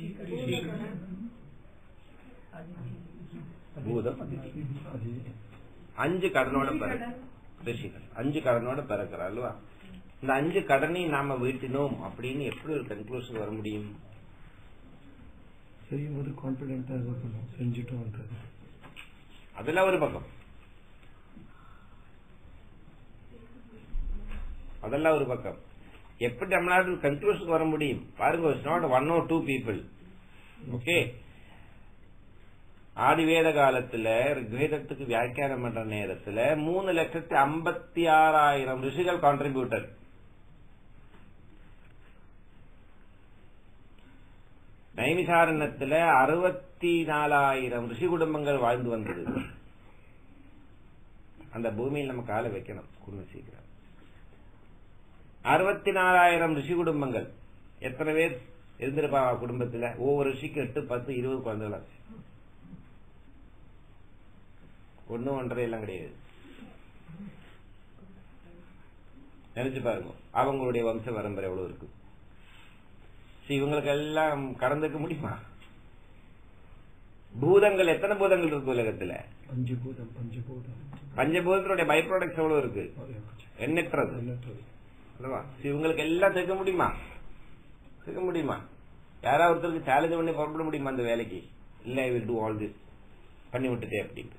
பூதம் அதிதி. அது அஞ்சு கடனோட பிற ரிஷிகள் அஞ்சு கடனோட பிறக்கிறார் அல்லவா இந்த அஞ்சு கடனையும் நாம வீட்டினோம் அப்படின்னு எப்படி ஒரு கன்க்ளூஷன் வர முடியும் செய்யும் போது கான்பிடென்டா இருக்கணும் செஞ்சுட்டோன்றது அதெல்லாம் ஒரு பக்கம் அதெல்லாம் ஒரு பக்கம் எப்படி நம்மளால கன்க்ளூஷன் வர முடியும் பாருங்க it's not one or two people okay ஆதிவேத காலத்துல ரிக்வேதத்துக்கு வியாக்கியானம் பண்ற நேரத்துல மூணு லட்சத்தி ஐம்பத்தி ஆறாயிரம் ரிஷிகள் கான்ட்ரிபியூட்டர் நைமிசாரணத்துல அறுபத்தி நாலாயிரம் ரிஷி குடும்பங்கள் வாழ்ந்து வந்தது அந்த பூமியில் நம்ம காலை வைக்கணும் குடும்ப சீக்கிரம் அறுபத்தி நாலாயிரம் ரிஷி குடும்பங்கள் எத்தனை பேர் இருந்திருப்பாங்க குடும்பத்துல ஒவ்வொரு ரிஷிக்கு எட்டு பத்து இருபது குழந்தைகள் ஒன்னும் ஒன்றரை எல்லாம் கிடையாது நினைச்சு பாருங்க அவங்களுடைய வம்ச பரம்பரை எவ்வளவு இருக்கு சரி, இவங்களுக்கு எல்லாம் கடந்துக்க முடியுமா பூதங்கள் எத்தனை பூதங்கள் இருக்கு உலகத்துல பஞ்சபூதம் பஞ்சபூதம் பஞ்சபூதத்தினுடைய பை ப்ராடக்ட்ஸ் எவ்வளவு இருக்கு எண்ணற்றது எண்ணற்றது. அல்லவா? சரி, இவங்களுக்கு எல்லாம் தீர்க்க முடியுமா தீர்க்க முடியுமா யாராவது ஒருத்தருக்கு சேலஞ்ச் பண்ணி புறப்பட முடியுமா அந்த வேலைக்கு இல்ல I will do all this பண்ணி விட்டுட்டே அப்படின்னு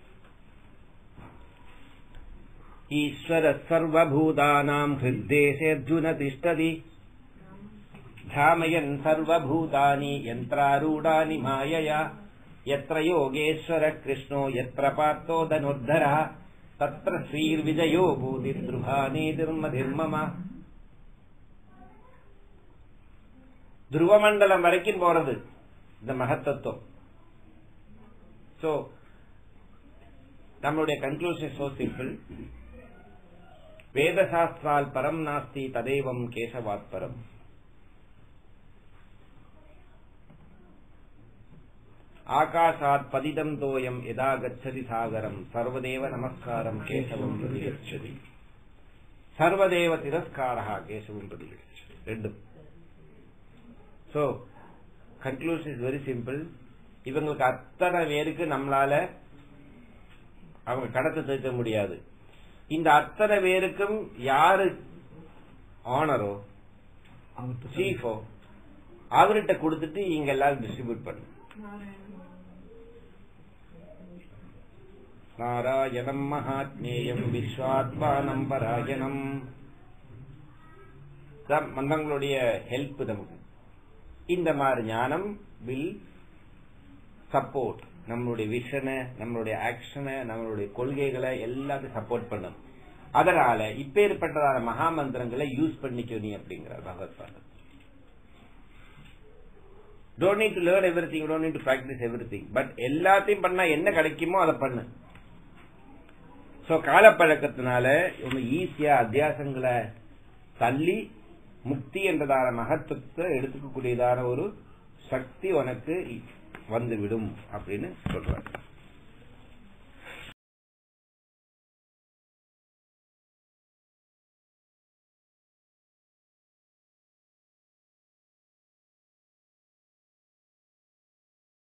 ஈஸ்வர சர்வபூதானாம் ஹிருத்தேசேர்ஜுன திஷ்டதி ध्यामयन् सर्वभूतानि यन्त्रारूढानि मायया यत्र योगेश्वरः कृष्णो यत्र पार्थो धनुर्धरः तत्र श्रीर्विजयो பூதித்ருபானேதிர்மதிர்மம துருவமண்டலம் வரைக்கும் போறது இந்த மகத்தத்துவம் சோ நம்மளுடைய கன்க்ளூஷன் சோ சிம்பிள் வேதசாஸ்திரால் பரம் நாஸ்தி ததேவம் கேசவாத் பரம் ஆகாஷாத் பதிதம் தோயம் எதா கச்சதி சாகரம் சர்வதேவ நமஸ்காரம் கேசவம் பிரதிகச்சதி சர்வதேவ திரஸ்காரா கேசவம் பிரதிகச்சதி ரெண்டும் so conclusion is very simple இவங்களுக்கு அத்தனை பேருக்கு நம்மளால அவங்க கடத்தை தீர்க்க முடியாது இந்த அத்தனை பேருக்கும் யாரு ஆனரோ அவர்கிட்ட சீஃபோ அவர்கிட்ட கொடுத்துட்டு இங்க எல்லாரும் டிஸ்ட்ரிபியூட் பண்ணு நாராயணம் மகாத்மேயம் விஸ்வாத்மானம் பராயணம் தான் மந்தங்களுடைய ஹெல்ப் நமக்கு இந்த மாதிரி ஞானம் வில் சப்போர்ட் நம்மளுடைய விஷனை நம்மளுடைய ஆக்ஷனை நம்மளுடைய கொள்கைகளை எல்லாத்தையும் சப்போர்ட் பண்ணும் அதனால இப்பேற்பட்டதான மகா மந்திரங்களை யூஸ் பண்ணிக்கோ நீ அப்படிங்கிறார் பகவத் பாதம் don't need to learn every thing don't need to practice every thing but எல்லாத்தையும் பண்ணா என்ன கிடைக்குமோ அதை பண்ணு சோ காலப்பழக்கத்தினால இவங்க ஈஸியா அத்தியாசங்களை தள்ளி முக்தி என்றதான மகத்துவத்தை எடுத்துக்கக்கூடியதான ஒரு சக்தி உனக்கு வந்துவிடும் அப்படின்னு சொல்றாங்க